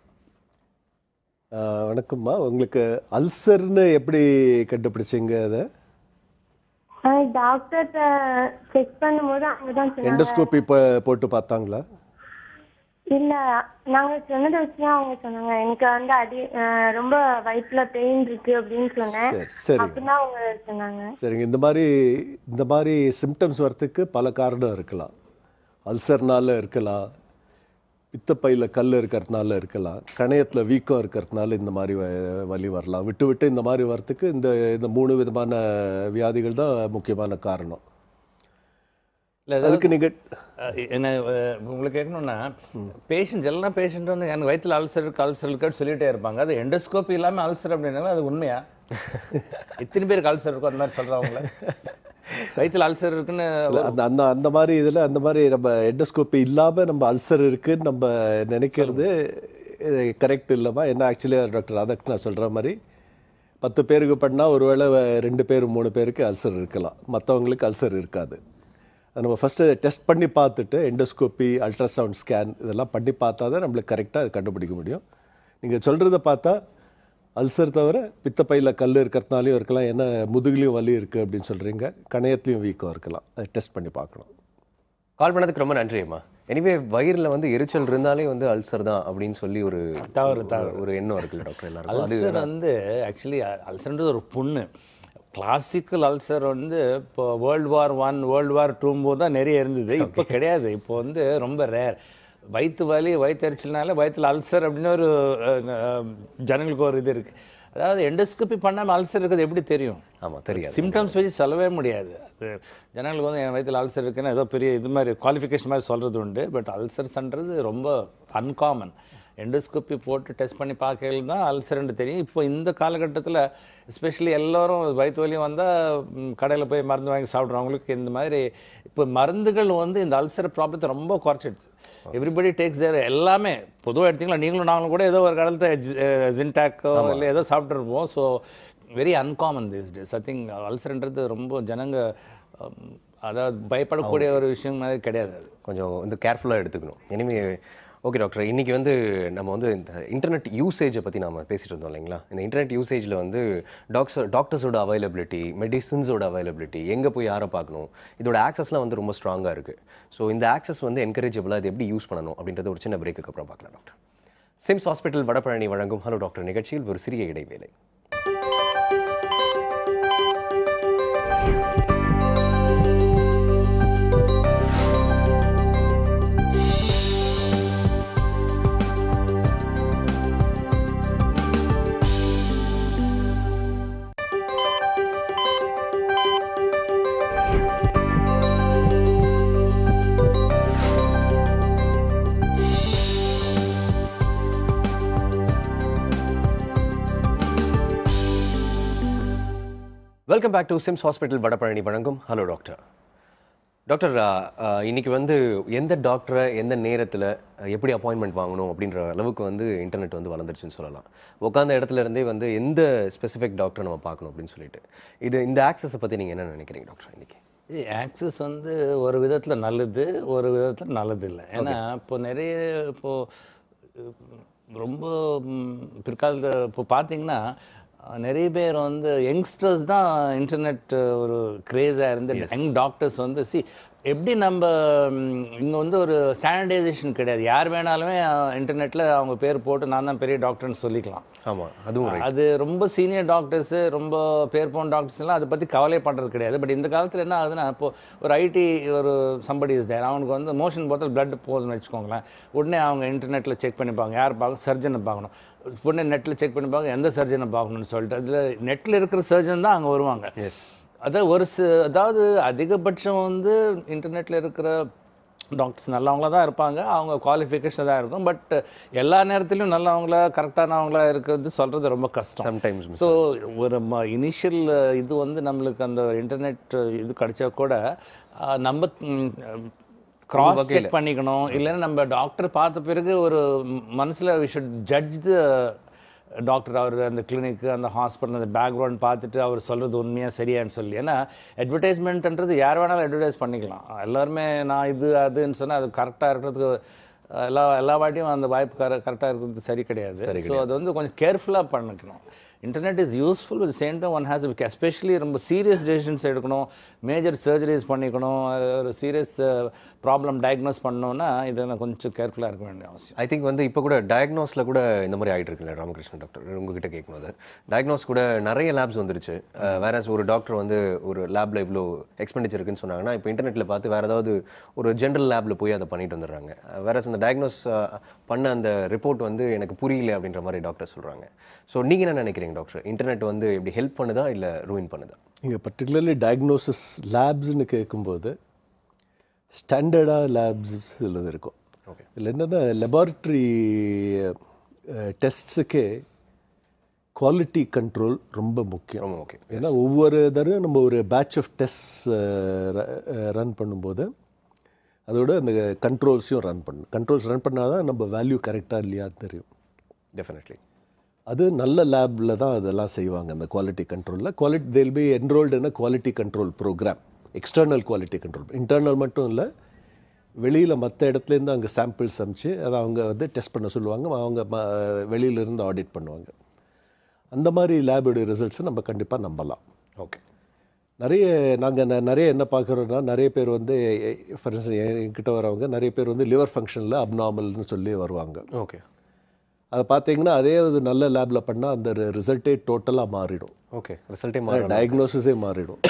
Speaker 3: ஆஹ் வணக்கம்மா உங்களுக்கு அல்சர்னு எப்படி கண்டுபிடிச்சீங்க அதை
Speaker 10: டாக்டர்கிட்ட செக் பண்ணும்போது அங்கதான் சொன்னாங்க
Speaker 3: எண்டோஸ்கோபி போட்டு பார்த்தாங்களா
Speaker 10: இல்ல நாங்க சொன்னதை வச்சுதான் அவங்க சொன்னாங்க எனக்கு வந்து அடி அஹ் ரொம்ப வயிற்றுல பெயின் இருக்கு அப்படின்னு சொன்னேன்
Speaker 3: சரி சரி
Speaker 10: அப்படிதான் அவங்க சொன்னாங்க
Speaker 3: சரிங்க இந்த மாதிரி இந்த மாதிரி சிம்டம்ஸ் வரத்துக்கு பல காரணம் இருக்கலாம் அல்சர்னால இருக்கலாம் பித்தப்பையில் கல் இருக்கிறதுனால இருக்கலாம் கணையத்தில் வீக்கம் இருக்கிறதுனால இந்த மாதிரி வ- வலி வரலாம் விட்டு விட்டு இந்த மாதிரி வரத்துக்கு இந்த இந்த மூணு விதமான வியாதிகள் தான் முக்கியமான காரணம்
Speaker 2: இல்லை
Speaker 3: அதுக்கு நீங்கள்
Speaker 2: அஹ் என்ன அஹ் உங்களுக்கு கேட்கணும்னா பேஷண்ட்ஸ் எல்லாம் பேஷண்ட் வந்து எனக்கு வயித்துல அல்சர் இருக்கு அல்சர் இருக்குன்னு சொல்லிட்டே இருப்பாங்க அது எண்டோஸ்கோபி இல்லாமல் அல்சர் அப்படின்னாலும் அது உண்மையா எத்தனை பேருக்கு அல்சர் இருக்கும் அந்த மாதிரி சொல்கிறவங்கள வயித்துல அல்சர் இருக்குன்னு
Speaker 3: அந்த அந்த அந்த மாதிரி இதில் அந்த மாதிரி நம்ம எண்டோஸ்கோப்பி இல்லாமல் நம்ம அல்சர் இருக்குன்னு நம்ம நினைக்கிறது கரெக்ட் இல்லைம்மா என்ன ஆக்சுவலி டாக்டர் ராதாகிருஷ்ணன் நான் சொல்கிற மாதிரி பத்து பேருக்கு பண்ணால் ஒருவேளை ரெண்டு பேர் மூணு பேருக்கு அல்சர் இருக்கலாம் மற்றவங்களுக்கு அல்சர் இருக்காது அது நம்ம ஃபஸ்ட்டு டெஸ்ட் பண்ணி பார்த்துட்டு எண்டோஸ்கோப்பி அல்ட்ராசவுண்ட் ஸ்கேன் இதெல்லாம் பண்ணி பார்த்தா தான் நம்மளுக்கு கரெக்டாக அது கண்டுபிடிக்க முடியும் நீங்கள் சொல்கிறத பார்த்தா அல்சர் தவிர பித்தப்பையில் கல் இருக்கிறதுனாலையும் இருக்கலாம் ஏன்னா முதுகுலையும் வலி இருக்குது அப்படின்னு சொல்கிறீங்க கணையத்துலையும் வீக்கம் இருக்கலாம் அதை டெஸ்ட் பண்ணி பார்க்கணும்
Speaker 1: கால் பண்ணதுக்கு ரொம்ப நன்றி அம்மா எனிவே வயிறில் வந்து எரிச்சல் இருந்தாலே வந்து அல்சர் தான் அப்படின்னு சொல்லி ஒரு
Speaker 2: தவறு,
Speaker 1: ஒரு- ஒரு எண்ணம் இருக்குல்ல டாக்டர் எல்லாருக்கும் அது
Speaker 2: அல்சர் வந்து ஆக்சுவலி அல்சர்ன்றது ஒரு புண்ணு கிளாசிக்கல் அல்சர் வந்து இப்போ world war one world war டூம் போது தான் நிறைய இருந்தது இப்போ கிடையாது இப்போ வந்து ரொம்ப ரேர் வயிற்று வலி வயிற்றுச்சல்னால வயிற்றுல அல்சர் அப்படின்னு ஒரு அஹ், அஹ், ஜனங்களுக்கு ஒரு இது இருக்குது அதாவது எண்டோஸ்கோபி பண்ணாமல் அல்சர் இருக்கிறது எப்படி தெரியும்
Speaker 1: ஆமாம் தெரியாது
Speaker 2: சிம்டம்ஸ் வச்சு சொல்லவே முடியாது அது ஜனங்களுக்கு வந்து என் வயிற்றில் அல்சர் இருக்குன்னு ஏதோ பெரிய இது மாதிரி குவாலிஃபிகேஷன் மாதிரி சொல்கிறது உண்டு பட் அல்சர்ஸ்ன்றது ரொம்ப அன்காமன் எண்டோஸ்கோப்பி போட்டு டெஸ்ட் பண்ணி பார்க்கல தான் அல்சர்ன்னு தெரியும் இப்போ இந்த காலகட்டத்தில் எஸ்பெஷலி எல்லோரும் வயிற்று வலியும் வந்தால் கடையில் போய் மருந்து வாங்கி சாப்பிட்றவங்களுக்கு இந்த மாதிரி இப்போ மருந்துகள் வந்து இந்த அல்சர் ப்ராப்ளத்தை ரொம்ப குறைச்சிடுது எவ்ரிபடி டேக்ஸ் தேர் எல்லாமே பொதுவாக எடுத்தீங்களா நீங்களும் நாங்களும் கூட ஏதோ ஒரு காலத்தில் ஜின்டாக்கோ இல்லை ஏதோ சாப்பிட்ருப்போம் so very uncommon these days I think அல்சர்ன்றது ரொம்ப ஜனங்க um, அதாவது பயப்படக்கூடிய ஒரு விஷயம் மாதிரி கிடையாது அது
Speaker 1: கொஞ்சம் வந்து கேர்ஃபுல்லாக எடுத்துக்கணும் எனிவே ஓகே டாக்டர் இன்றைக்கி வந்து நம்ம வந்து இந்த இன்டர்நெட் யூசேஜை பற்றி நம்ம பேசிட்டு இருந்தோம் இல்லைங்களா இந்த இன்டர்நெட் யூசேஜில் வந்து டாக்டர் டாக்டர்ஸோட அவைலபிலிட்டி மெடிசின்ஸோட அவைலபிலிட்டி எங்கே போய் யாரை பார்க்கணும் இதோட ஆக்சஸ்லாம் வந்து ரொம்ப ஸ்ட்ராங்காக இருக்குது ஸோ இந்த ஆக்சஸ் வந்து என்கரேஜபிளாக இது எப்படி யூஸ் பண்ணணும் அப்படின்றது ஒரு சின்ன பிரேக்குக்கு அப்புறம் பார்க்கலாம் டாக்டர் சிம்ஸ் ஹாஸ்பிட்டல் வடபழனி வழங்கும் ஹலோ டாக்டர் நிகழ்ச்சியில் ஒரு சிறிய இடைவேளை welcome back to Sims hospital Vadapalani வழங்கும் ஹலோ டாக்டர் டாக்டர் இன்னைக்கு வந்து எந்த டாக்டரை எந்த நேரத்தில் எப்படி அப்பாயின்மெண்ட் வாங்கணும் அப்படின்ற அளவுக்கு வந்து இன்டர்நெட் வந்து வளர்ந்துருச்சுன்னு சொல்லலாம் உட்காந்த இடத்துல இருந்தே வந்து எந்த ஸ்பெசிஃபிக் டாக்டரை நம்ம பார்க்கணும் அப்படின்னு சொல்லிட்டு இது இந்த ஆக்சஸை பற்றி நீங்கள் என்ன நினைக்கிறீங்க டாக்டர் இன்னைக்கு
Speaker 2: ஆக்சஸ் வந்து ஒரு விதத்தில் நல்லது ஒரு விதத்தில் நல்லது இல்லை ஏன்னா இப்போ நிறைய இப்போது ரொம்ப ம், பிற்காலத்து இப்போ பார்த்தீங்கன்னா அஹ், நிறைய பேர் வந்து யங்ஸ்டர்ஸ் தான் இன்டர்நெட் ஒரு க்ரேஸாக இருந்து யங் டாக்டர்ஸ் வந்து சி எப்படி நம்ம இங்கே வந்து ஒரு ஸ்டாண்டர்டைசேஷன் கிடையாது யார் வேணாலுமே இன்டர்நெட்டில் அவங்க பேர் போட்டு நான் தான் பெரிய டாக்டர்னு சொல்லிக்கலாம்
Speaker 1: ஆமாம் அதுவும் right.
Speaker 2: அது ரொம்ப சீனியர் டாக்டர்ஸு ரொம்ப பேர் போன டாக்டர்ஸ் எல்லாம் அதை பற்றி கவலையே பண்ணுறது கிடையாது பட் இந்த காலத்தில் என்ன ஆகுதுன்னா இப்போ ஒரு ஐடி ஒரு சம்படி இஸ் தேர் அவனுக்கு வந்து மோஷன் போத்தில் blood போகுதுன்னு வச்சுக்கோங்களேன் உடனே அவங்க இன்டர்நெட்டில் செக் பண்ணிப்பாங்க யார் பார்க்க சர்ஜனை பார்க்கணும் உடனே நெட்டில் செக் பண்ணி பார்க்க எந்த சர்ஜனை பார்க்கணும்னு சொல்லிட்டு அதில் நெட்டில் இருக்கிற சர்ஜன் தான் அங்கே வருவாங்க
Speaker 1: எஸ்
Speaker 2: அதான் ஒரு சி அதாவது அதிகபட்சம் வந்து இன்டர்நெட்டில் இருக்கிற டாக்டர்ஸ் நல்லவங்களா தான் இருப்பாங்க அவங்க குவாலிஃபிகேஷன் தான் இருக்கும் பட் எல்லா நேரத்துலையும் நல்லவங்களா கரெக்டானவங்களா இருக்கிறது சொல்கிறது ரொம்ப கஷ்டம்
Speaker 1: Sometimes
Speaker 2: ஸோ ஒரு இனிஷியல் இது வந்து நம்மளுக்கு அந்த இன்டர்நெட் இது கிடைச்சா கூட அஹ், நம்ம கிராஸ் செக் பண்ணிக்கணும் இல்லைன்னா நம்ம டாக்டர் பார்த்த பிறகு ஒரு மனசில் we should judge the doctor அவர் அந்த கிளினிக்கு அந்த ஹாஸ்பிட்டல் அந்த பேக்ரவுண்ட் பார்த்துட்டு அவர் சொல்கிறது உண்மையாக சரியான்னு சொல்லி ஏன்னா அட்வர்டைஸ்மெண்ட்ன்றது யார் வேணாலும் அட்வர்டைஸ் பண்ணிக்கலாம் எல்லாருமே நான் இது அதுன்னு சொன்னால் அது கரெக்டாக இருக்கிறதுக்கு அஹ், எல்லா எல்லா வாட்டியும் அந்த வாய்ப்பு கர கரெக்டாக இருக்கிறது சரி கிடையாது ஸோ அது வந்து கொஞ்சம் கேர்ஃபுல்லாக பண்ணிக்கணும் internet is useful with same time one has especially ரொம்ப சீரியஸ் டெசிஷன்ஸ் எடுக்கணும் மேஜர் சர்ஜரிஸ் பண்ணிக்கணும் ஒரு சீரியஸ் ப்ராப்ளம் டயக்னோஸ் பண்ணோன்னா இதை நான் கொஞ்சம் கேர்ஃபுல்லாக இருக்க வேண்டிய அவசியம்
Speaker 1: ஐ திங்க் வந்து இப்போ கூட டயக்னோஸில் கூட இந்த மாதிரி ஆகிட்டு இருக்குல்ல ராமகிருஷ்ணன் டாக்டர் உங்ககிட்ட கேட்கணும் டயக்னோஸ் கூட நிறைய லேப்ஸ் வந்துருச்சு வேற ஒரு டாக்டர் வந்து ஒரு லேப்ல இவ்வளோ எக்ஸ்பெண்டிச்சர் இருக்குன்னு சொன்னாங்கன்னா இப்போ இன்டர்நெட்டில் பார்த்து வேற ஏதாவது ஒரு ஜென்ரல் லேப்ல போய் அதை பண்ணிட்டு வந்துடுறாங்க வேற அந்த டயக்னோஸ் பண்ண அந்த ரிப்போர்ட் வந்து எனக்கு புரியல அப்படின்ற மாதிரி டாக்டர் சொல்றாங்க ஸோ நீங்க என்ன நினைக்கிறீங்க டாக்டர் இன்டர்நெட் வந்து எப்படி ஹெல்ப் பண்ணுதா இல்லை ரூயின் பண்ணுதா
Speaker 3: இங்கே பர்டிகுலர்லி டயக்னோசிஸ் லேப்ஸ்னு கேட்கும்போது ஸ்டாண்டர்டாக லேப்ஸ் சிலது இருக்கும்
Speaker 1: Okay.
Speaker 3: இதில் என்னென்னா லெபார்ட்ரி டெஸ்ட்ஸுக்கே குவாலிட்டி கண்ட்ரோல் ரொம்ப முக்கியம்
Speaker 1: ரொம்ப முக்கியம்
Speaker 3: ஏன்னா ஒவ்வொரு தடவையும் நம்ம ஒரு பேட்ச் ஆஃப் டெஸ்ட் ரன் பண்ணும்போது அதோட அந்த கண்ட்ரோல்ஸையும் ரன் பண்ணணும் கண்ட்ரோல்ஸ் ரன் பண்ணால் தான் நம்ம வேல்யூ கரெக்டாக இல்லையா தெரியும்
Speaker 1: டெஃபினெட்லி
Speaker 3: அது நல்ல லேபில் தான் அதெல்லாம் செய்வாங்க அந்த குவாலிட்டி கண்ட்ரோலில் quality they'll be enrolled in quality control program external quality control internal மட்டும் இல்லை வெளியில் மற்ற இடத்துலேருந்து அங்கே சாம்பிள்ஸ் அனுப்பிச்சு அதை அவங்க வந்து டெஸ்ட் பண்ண சொல்லுவாங்க அவங்க ம வெளியிலேருந்து ஆடிட் பண்ணுவாங்க அந்த மாதிரி லேபோடைய ரிசல்ட்ஸை நம்ம கண்டிப்பாக நம்பலாம்
Speaker 1: ஓகே
Speaker 3: நிறைய நாங்கள் நிறைய என்ன பார்க்குறோன்னா நிறைய பேர் வந்து ஃபார் இன்ஸ்டன்ஸ் என்கிட்ட வரவங்க நிறைய பேர் வந்து லிவர் ஃபங்க்ஷனில் அப்நார்மல்னு சொல்லி வருவாங்க
Speaker 1: ஓகே
Speaker 3: அதை பார்த்தீங்கன்னா அதே ஒரு நல்ல லேபில் பண்ணால் அந்த ரிசல்ட்டே டோட்டலாக மாறிடும்
Speaker 1: ஓகே ரிசல்ட்டே மாறி
Speaker 3: டயக்னோசிஸே மாறிடும்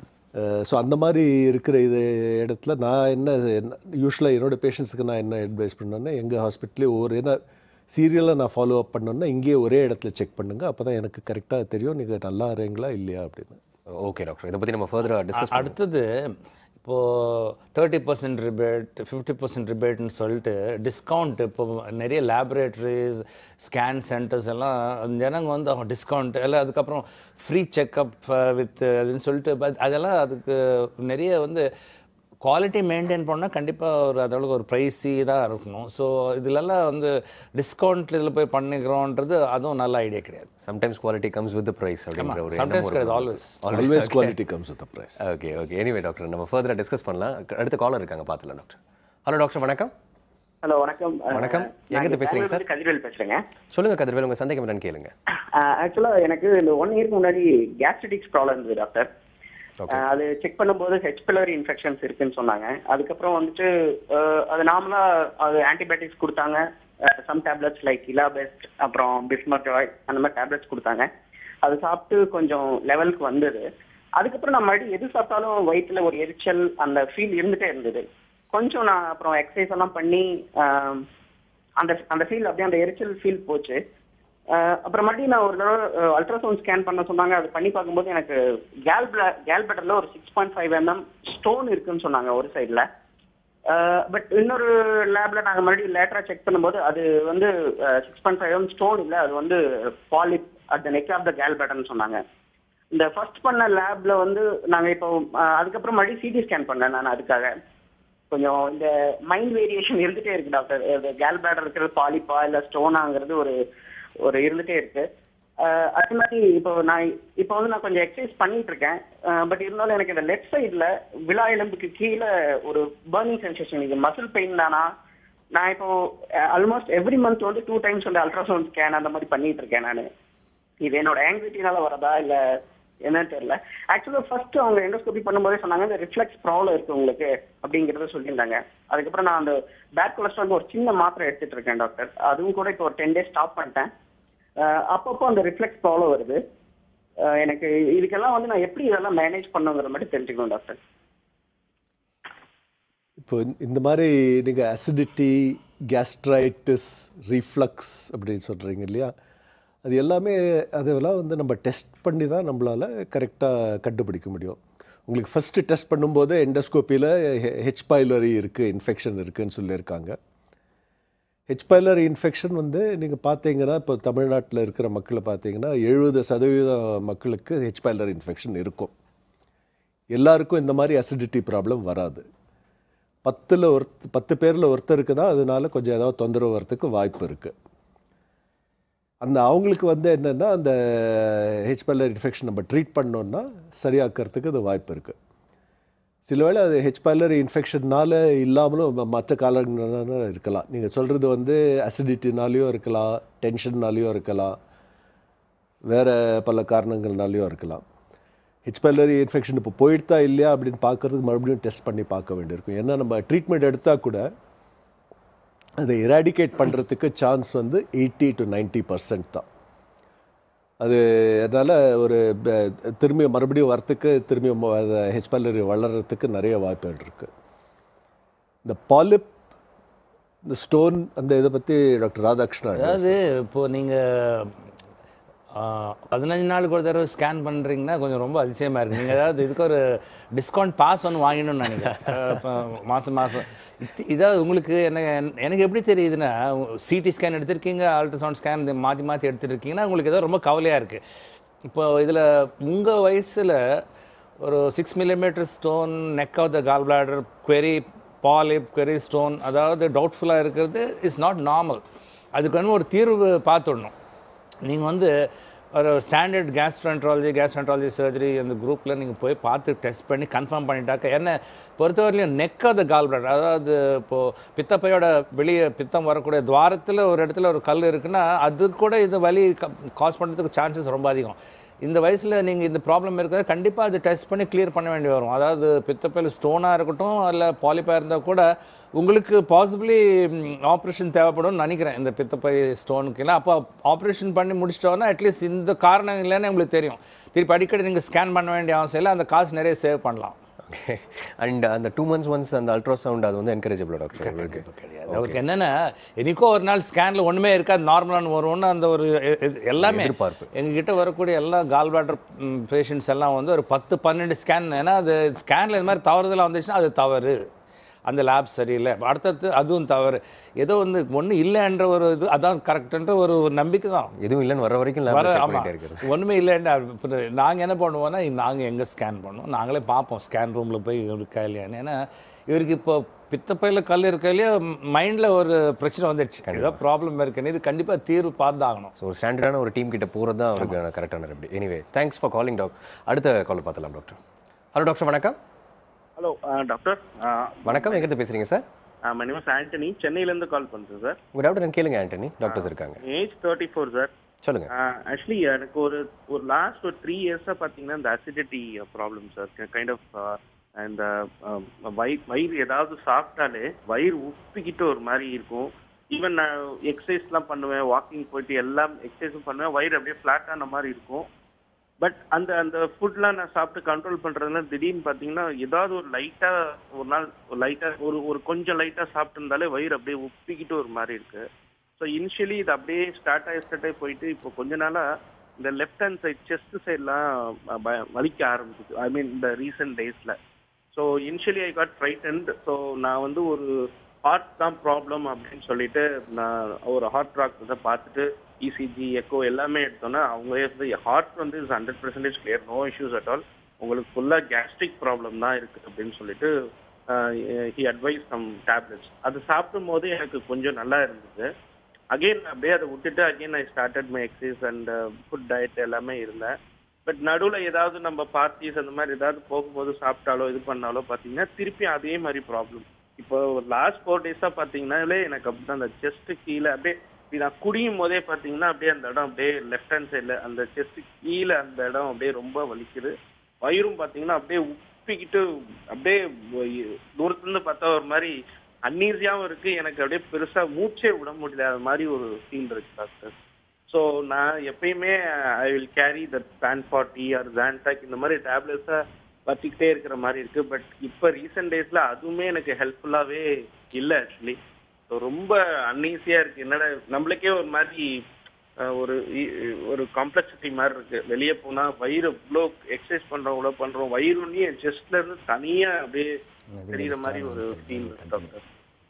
Speaker 3: ஸோ அந்த மாதிரி இருக்கிற இது இடத்துல நான் என்ன யூஸ்வலாக என்னோட பேஷண்ட்ஸுக்கு நான் என்ன அட்வைஸ் பண்ணேன்னா எங்கள் ஹாஸ்பிட்டலே ஒவ்வொரு ஏன்னா சீரியலாக நான் ஃபாலோ அப் பண்ணோன்னா இங்கேயே ஒரே இடத்துல செக் பண்ணுங்கள் அப்போ தான் எனக்கு கரெக்டாக தெரியும் நீங்கள் நல்லா இருங்களா இல்லையா அப்படின்னு
Speaker 1: ஓகே டாக்டர் இதை பற்றி நம்ம ஃபர்தராக டிஸ்கஸ்
Speaker 2: அடுத்தது இப்போது thirty percent rebate fifty percent ரிபேட்னு சொல்லிட்டு டிஸ்கவுண்ட் இப்போ நிறைய லேபரேட்டரிஸ் ஸ்கேன் சென்டர்ஸ் எல்லாம் ஜனங்க வந்து அவங்க டிஸ்கவுண்ட் எல்லாம் அதுக்கப்புறம் ஃப்ரீ செக்கப் வித் அதுன்னு சொல்லிட்டு but அதெல்லாம் அதுக்கு நிறைய வந்து குவாலிட்டி மெயின்டைன் பண்ணால் கண்டிப்பாக ஒரு அதோட ஒரு ப்ரைஸி தான் இருக்கணும் ஸோ இதுலெல்லாம் வந்து டிஸ்கவுண்ட் இதில் போய் பண்ணிக்கிறோன்றது அதுவும் நல்ல ஐடியா கிடையாது
Speaker 1: sometimes quality comes with price அப்படின்ற ஒரு
Speaker 2: சம்டைம்ஸ் கிடையாது always
Speaker 3: always quality comes with price
Speaker 1: okay okay anyway doctor நம்ம ஃபர்தராக டிஸ்கஸ் பண்ணலாம் அடுத்த காலர் இருக்காங்க பார்த்துலாம் டாக்டர் ஹலோ டாக்டர் வணக்கம்
Speaker 4: ஹலோ வணக்கம்
Speaker 1: வணக்கம். எங்கிருந்து பேசுறீங்க சார்?
Speaker 4: கதிர்வேல் பேசுறேங்க
Speaker 1: சொல்லுங்க கதிர்வேல் உங்க சந்தேகம் என்னன்னு கேளுங்க
Speaker 4: ஆக்சுவலா எனக்கு இந்த ஒன் இயர்க்கு முன்னாடி கேஸ்ட்ரிட்டிக்ஸ் ப்ராப்ளம் இருந்தது டாக்டர் அஹ் அது செக் பண்ணும்போது ஹெச் பிலரி இன்ஃபெக்ஷன்ஸ் இருக்குன்னு சொன்னாங்க அதுக்கப்புறம் வந்துட்டு அஹ் அது நார்மலா அது ஆன்டிபயோட்டிக்ஸ் கொடுத்தாங்க சம் டேப்லெட்ஸ் லைக் இலாபெஸ்ட் அப்புறம் பிஸ்மர்ஜாய் அந்த மாதிரி டேப்லெட்ஸ் கொடுத்தாங்க அது சாப்பிட்டு கொஞ்சம் லெவலுக்கு வந்தது அதுக்கப்புறம் நான் மறுபடியும் எது சாப்பிட்டாலும் வயிற்றுல ஒரு எரிச்சல் அந்த ஃபீல் இருந்துட்டே இருந்தது கொஞ்சம் நான் அப்புறம் எக்ஸசைஸ் எல்லாம் பண்ணி ஆஹ், அந்த அந்த ஃபீல் அப்படியே அந்த எரிச்சல் ஃபீல் போச்சு ஆஹ், அப்புறம் மறுபடியும் நான் ஒரு தடவை அல்ட்ராசவுண்ட் ஸ்கேன் பண்ண சொன்னாங்க அது பண்ணி பார்க்கும்போது எனக்கு கேல் கேல் பெட்டர்ல ஒரு six point five mm stone இருக்குன்னு சொன்னாங்க ஒரு சைடில் பட் இன்னொரு லேப்ல நாங்க மறுபடியும் லேட்டரா செக் பண்ணும்போது அது வந்து சிக்ஸ் பாயிண்ட் ஃபைவ் ஸ்டோன் இல்ல அது வந்து polyp at the neck of the gall பேட்டர்னு சொன்னாங்க இந்த ஃபர்ஸ்ட் பண்ண லேப்ல வந்து நாங்க இப்போ அஹ், அதுக்கப்புறம் மறுபடியும் சிடி ஸ்கேன் பண்ணேன் நான் அதுக்காக கொஞ்சம் இந்த மைண்ட் வேரியேஷன் இருந்துட்டே இருக்கு டாக்டர் கேல் பேடர் இருக்கிறது பாலிப்பா இல்ல ஸ்டோனாங்கிறது ஒரு ஒரு இருந்துட்டே இருக்கு அஹ், அதே மாதிரி இப்போ நான் இப்போ வந்து நான் கொஞ்சம் எக்ஸசைஸ் பண்ணிட்டு இருக்கேன் பட் இருந்தாலும் எனக்கு இந்த லெஃப்ட் சைடுல விழா எலும்புக்கு கீழே ஒரு பர்னிங் சென்சேஷன் இது மசில் பெயின் தானா நான் இப்போ ஆல்மோஸ்ட் எவ்ரி மந்த் வந்து டூ டைம்ஸ் வந்து அல்ட்ராசவுண்ட் ஸ்கேன் அந்த மாதிரி பண்ணிட்டு இருக்கேன் நான் இது என்னோட ஆங்ஸைட்டினால வரதா இல்ல என்னன்னு தெரியல ஆக்சுவலா ஃபர்ஸ்ட் அவங்க எண்டோஸ்கோபி பண்ணும்போதே சொன்னாங்க இந்த ரிஃப்ளெக்ஸ் ப்ராப்ளம் இருக்கு உங்களுக்கு அப்படிங்கறத சொல்லியிருந்தாங்க அதுக்கப்புறம் நான் அந்த பேட் கொலஸ்ட்ரால் ஒரு சின்ன மாத்திரை எடுத்துட்டு இருக்கேன் டாக்டர் அதுவும் கூட இப்போ ஒரு டென் டேஸ் ஸ்டாப் பண்ணிட்டேன் அஹ் அப்பப்போ அந்த ரிஃப்ளெக்ஸ் ப்ராப்ளம் வருது அஹ் எனக்கு இதுக்கெல்லாம் வந்து நான் எப்படி இதெல்லாம் மேனேஜ் பண்ணுங்கிற மாதிரி தெரிஞ்சுக்கணும் டாக்டர்
Speaker 3: இப்போ இந்த- இந்த மாதிரி நீங்கள் அசிடிட்டி கேஸ்ட்ரைட்டிஸ் ரீஃப்ளக்ஸ் அப்படின்னு சொல்கிறீங்க இல்லையா அது எல்லாமே அதெல்லாம் வந்து நம்ம டெஸ்ட் பண்ணி தான் நம்மளால் கரெக்டாக கண்டுபிடிக்க முடியும் உங்களுக்கு ஃபஸ்ட்டு டெஸ்ட் பண்ணும்போது எண்டோஸ்கோப்பியில் ஹெச் பைலரி இருக்குது இன்ஃபெக்ஷன் இருக்குன்னு சொல்லியிருக்காங்க ஹெச் பைலரி இன்ஃபெக்ஷன் வந்து நீங்கள் பார்த்தீங்கன்னா இப்போ தமிழ்நாட்டில் இருக்கிற மக்களை பார்த்தீங்கன்னா எழுபது சதவீதம் மக்களுக்கு ஹெச் பைலரி இன்ஃபெக்ஷன் இருக்கும் எல்லாருக்கும் இந்த மாதிரி அசிடிட்டி ப்ராப்ளம் வராது பத்தில் ஒரு பத்து பேரில் ஒருத்தருக்கு தான் அதனால கொஞ்சம் ஏதாவது தொந்தரவு வரத்துக்கு வாய்ப்பு இருக்குது அந்த அவங்களுக்கு வந்து என்னென்னா அந்த ஹெச் பைலர் இன்ஃபெக்ஷன் நம்ம ட்ரீட் பண்ணோன்னா சரியாக்கிறதுக்கு அது வாய்ப்பு இருக்குது சில வேளை அது ஹெச் பைலரி இன்ஃபெக்ஷன்னால இல்லாமலும் ம- மற்ற காலங்களால இருக்கலாம் நீங்கள் சொல்கிறது வந்து அசிடிட்டினாலேயும் இருக்கலாம் டென்ஷன்னாலேயும் இருக்கலாம் வேறு பல காரணங்கள்னாலேயும் இருக்கலாம் ஹெச் பைலரி இன்ஃபெக்ஷன் இப்போ போயிடுதா இல்லையா அப்படின்னு பார்க்கறதுக்கு மறுபடியும் டெஸ்ட் பண்ணி பார்க்க வேண்டியிருக்கும் ஏன்னா நம்ம ட்ரீட்மெண்ட் எடுத்தால் கூட அதை எராடிகேட் பண்ணுறதுக்கு சான்ஸ் வந்து எயிட்டி டு 90% பர்சன்ட் தான் அது அதனால் ஒரு ப- திரும்பி மறுபடியும் வரத்துக்கு திரும்பி ஹெச் பைலரி வளர்கிறதுக்கு நிறைய வாய்ப்புகள் இருக்குது இந்த பாலிப் இந்த ஸ்டோன் அந்த இதை பற்றி டாக்டர் ராதாகிருஷ்ணன்
Speaker 2: அதாவது இப்போ நீங்கள் பதினஞ்சு நாளுக்கு ஒரு தடவை ஸ்கேன் பண்ணுறீங்கன்னா கொஞ்சம் ரொம்ப அதிசயமாக இருக்குது நீங்கள் அதாவது இதுக்கு ஒரு டிஸ்கவுண்ட் பாஸ் ஒன்று வாங்கணும்னு நினைக்கிறேன் அஹ் இப்போ மாதம் மாதம் இதாவது உங்களுக்கு என்ன எனக்கு எப்படி தெரியுதுன்னா சிடி ஸ்கேன் எடுத்திருக்கீங்க அல்ட்ராசவுண்ட் ஸ்கேன் மாற்றி மாற்றி எடுத்துட்டு இருக்கீங்கன்னா உங்களுக்கு ஏதோ ரொம்ப கவலையாக இருக்குது இப்போ இதில் உங்கள் வயசில் ஒரு six millimetre stone neck of the gall bladder query polyp query stone அதாவது டவுட்ஃபுல்லாக இருக்கிறது இஸ் நாட் நார்மல் அதுக்கு வந்து ஒரு தீர்வு பார்த்துடணும் நீங்கள் வந்து ஒரு ஸ்டாண்டர்ட் கேஸ்ட்ரன்ட்ராலஜி கேஸ்ட்ரன்ட்ராலஜி சர்ஜரி அந்த குரூப்பில் நீங்கள் போய் பார்த்து டெஸ்ட் பண்ணி கன்ஃபார்ம் பண்ணிட்டாக்க என்ன பொறுத்தவரையிலும் neck of the gall bladder அதாவது இப்போது பித்தப்பையோட வெளியே பித்தம் வரக்கூடிய துவாரத்தில் ஒரு இடத்துல ஒரு கல் இருக்குன்னா அது கூட இது வலி காஸ் பண்ணுறதுக்கு சான்சஸ் ரொம்ப அதிகம் இந்த வயசில் நீங்கள் இந்த ப்ராப்ளம் இருக்கிறத கண்டிப்பாக அது டெஸ்ட் பண்ணி கிளியர் பண்ண வேண்டி வரும் அதாவது பித்தப்பையில் ஸ்டோனாக இருக்கட்டும் இல்லை பாலிப்பாக இருந்தால் கூட உங்களுக்கு பாசிபிளி ஆப்ரேஷன் தேவைப்படும்னு நினைக்கிறேன் இந்த பித்தப்பை ஸ்டோனுக்குலாம் அப்போ ஆப்ரேஷன் பண்ணி முடிச்சிட்டோன்னா அட்லீஸ்ட் இந்த காரணம் இல்லைன்னு உங்களுக்கு தெரியும் திருப்பி அடிக்கடி நீங்கள் ஸ்கேன் பண்ண வேண்டிய அவசியம் இல்லை அந்த காசு நிறைய சேவ் பண்ணலாம்
Speaker 1: ஓகே அண்ட் அந்த டூ மந்த்ஸ் ஒன்ஸ் அந்த அல்ட்ராசவுண்ட் அது வந்து என்கரேஜபிள் டாக்டர் உங்களுக்கு
Speaker 2: கிடையாது அவருக்கு என்னென்னா என்னைக்கோ ஒரு நாள் ஸ்கேனில் ஒன்றுமே இருக்காது நார்மலான வரும்னு அந்த ஒரு எ- எ- எல்லாமே
Speaker 1: எதிர்பார்ப்பு. எங்ககிட்ட
Speaker 2: வரக்கூடிய எல்லா கால் பிளாடர் பேஷண்ட்ஸ் எல்லாம் வந்து ஒரு பத்து பன்னெண்டு ஸ்கேன் ஏன்னா அது ஸ்கேனில் இது மாதிரி தவறுதலாக வந்துச்சுன்னா அது தவறு அந்த லேப் சரியில்லை அடுத்தது அதுவும் தவறு ஏதோ வந்து ஒன்றும் இல்லைன்ற ஒரு இது அதான் கரெக்டுன்ற ஒரு ஒரு நம்பிக்கை தான்
Speaker 1: எதுவும் இல்லைன்னு வர வரைக்கும்
Speaker 2: வர
Speaker 1: லேப் செக்
Speaker 2: ஆமாம்
Speaker 1: பண்ணிட்டே இருக்கிறது
Speaker 2: ஒன்றுமே இல்லைன்னு நாங்கள் என்ன பண்ணுவோம்னா நாங்கள் எங்கே ஸ்கேன் பண்ணுவோம் நாங்களே பார்ப்போம் ஸ்கேன் ரூமில் போய் இருக்கா இல்லையான்னு ஏன்னா இவருக்கு இப்போ பித்தப்பையில் கல் இருக்கா இல்லையா மைண்டில் ஒரு பிரச்சனை வந்துடுச்சு ஏதோ ப்ராப்ளம் இருக்குன்னு இது கண்டிப்பாக தீர்வு பார்த்து ஆகணும்
Speaker 1: ஸோ ஒரு ஸ்டாண்டர்டான ஒரு டீம் கிட்ட போகிறது தான் அவருக்கு கரெக்டான ரெப்டி anyway thanks for calling doc அடுத்த கால் பார்த்துலாம் டாக்டர் ஹலோ டாக்டர் வணக்கம்
Speaker 6: ஹலோ டாக்டர்
Speaker 1: வணக்கம் எங்கிட்ட பேசுறீங்க சார்
Speaker 6: மை நேம் ஆண்டனி சென்னையிலேருந்து கால் பண்ணுறேன் சார்
Speaker 1: உங்க டவுட் நான் கேளுங்க ஆண்டனி டாக்டர்ஸ் இருக்காங்க
Speaker 6: ஏஜ் தேர்ட்டி ஃபோர் சார்
Speaker 1: சொல்லுங்க
Speaker 6: ஆக்சுவலி எனக்கு ஒரு ஒரு லாஸ்ட் ஒரு த்ரீ இயர்ஸாக பார்த்தீங்கன்னா இந்த acidity problem sir kind of இந்த வயிறு வயிறு ஏதாவது சாப்பிட்டாலே வயிறு உப்பிக்கிட்டு ஒரு மாதிரி இருக்கும் ஈவன் நான் எக்ஸசைஸ்லாம் பண்ணுவேன் வாக்கிங் போயிட்டு எல்லாம் எக்ஸசைஸும் பண்ணுவேன் வயிறு அப்படியே ஃப்ளாட்டான மாதிரி இருக்கும் பட் அந்த அந்த ஃபுட்லாம் நான் சாப்பிட்டு கண்ட்ரோல் பண்றதுனா திடீர்னு பாத்தீங்கன்னா ஏதாவது ஒரு லைட்டா ஒரு நாள் ஒரு லைட்டா ஒரு ஒரு கொஞ்சம் லைட்டா சாப்பிட்டு இருந்தாலே வயிறு அப்படியே உப்பிக்கிட்டு ஒரு மாதிரி இருக்கு ஸோ இனிஷியலி இது அப்படியே ஸ்டார்ட் ஆகி ஸ்டார்ட் ஆகி போயிட்டு இப்போ கொஞ்ச நாளா இந்த லெஃப்ட் ஹேண்ட் சைட் செஸ்ட் சைட்லாம் வலிக்க ஆரம்பிச்சிது ஐ மீன் இந்த ரீசெண்ட் டேஸ்ல so initially I got frightened so நான் வந்து ஒரு ஹார்ட் தான் ப்ராப்ளம் அப்படின்னு சொல்லிட்டு நான் ஒரு ஹார்ட் டாக்டர் பார்த்துட்டு இசிஜி எக்கோ எல்லாமே எடுத்தோன்னா அவங்களே வந்து ஹார்ட் வந்து is hundred percentage clear no issues at all உங்களுக்கு ஃபுல்லாக கேஸ்ட்ரிக் ப்ராப்ளம் தான் இருக்குது அப்படின்னு சொல்லிட்டு ஹி அட்வைஸ் சம் டேப்லெட்ஸ் அது சாப்பிடும் போது எனக்கு கொஞ்சம் நல்லா இருந்தது அகெயின் அப்படியே அதை விட்டுட்டு again I started my exercise and food diet எல்லாமே இருந்தேன் பட் நடுவில் ஏதாவது நம்ம பார்ட்டிஸ் அந்த மாதிரி ஏதாவது போகும்போது சாப்பிட்டாலோ இது பண்ணாலோ பார்த்தீங்கன்னா திருப்பி அதே மாதிரி ப்ராப்ளம் இப்போ லாஸ்ட் ஃபோர் டேஸாக பார்த்தீங்கன்னாலே எனக்கு அப்படிதான் அந்த செஸ்ட் கீழே அப்படியே இப்படி நான் குடியும் போதே பார்த்தீங்கன்னா அப்படியே அந்த இடம் அப்படியே லெஃப்ட் ஹேண்ட் சைடில் அந்த செஸ்ட் கீழே அந்த இடம் அப்படியே ரொம்ப வலிக்குது வயிறும் பார்த்தீங்கன்னா அப்படியே உப்பிக்கிட்டு அப்படியே தூரத்துலேருந்து பார்த்தா ஒரு மாதிரி அன்னீசியாவும் இருக்கு எனக்கு அப்படியே பெருசா மூச்சே விட முடியல மாதிரி ஒரு ஃபீல் இருக்கு டாக்டர் ஸோ நான் எப்பயுமே I will carry the Pan forty or Zantac இந்த மாதிரி டேப்லெட்ஸை வச்சுக்கிட்டே இருக்கிற மாதிரி இருக்கு பட் இப்போ ரீசெண்ட் டேஸ்ல அதுவுமே எனக்கு ஹெல்ப்ஃபுல்லாவே இல்லை ஆக்சுவலி ஸோ ரொம்ப அன்ஈஸியா இருக்கு என்னடா நம்மளுக்கே ஒரு மாதிரி அஹ், ஒரு இ- ஒரு காம்ப்ளெக்சிட்டி மாதிரி இருக்கு வெளியே போனா வயிறு இவ்வளோ எக்ஸசைஸ் பண்றோம் இவ்வளோ பண்றோம் வயிறு ஒன்றியே செஸ்ட்ல இருந்து தனியா அப்படியே தெரியுற மாதிரி ஒரு ஃபீல் இருக்கு டாக்டர்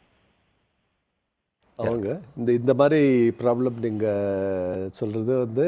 Speaker 3: அவங்க இந்த இந்த மாதிரி ப்ராப்ளம் நீங்கள் சொல்கிறது வந்து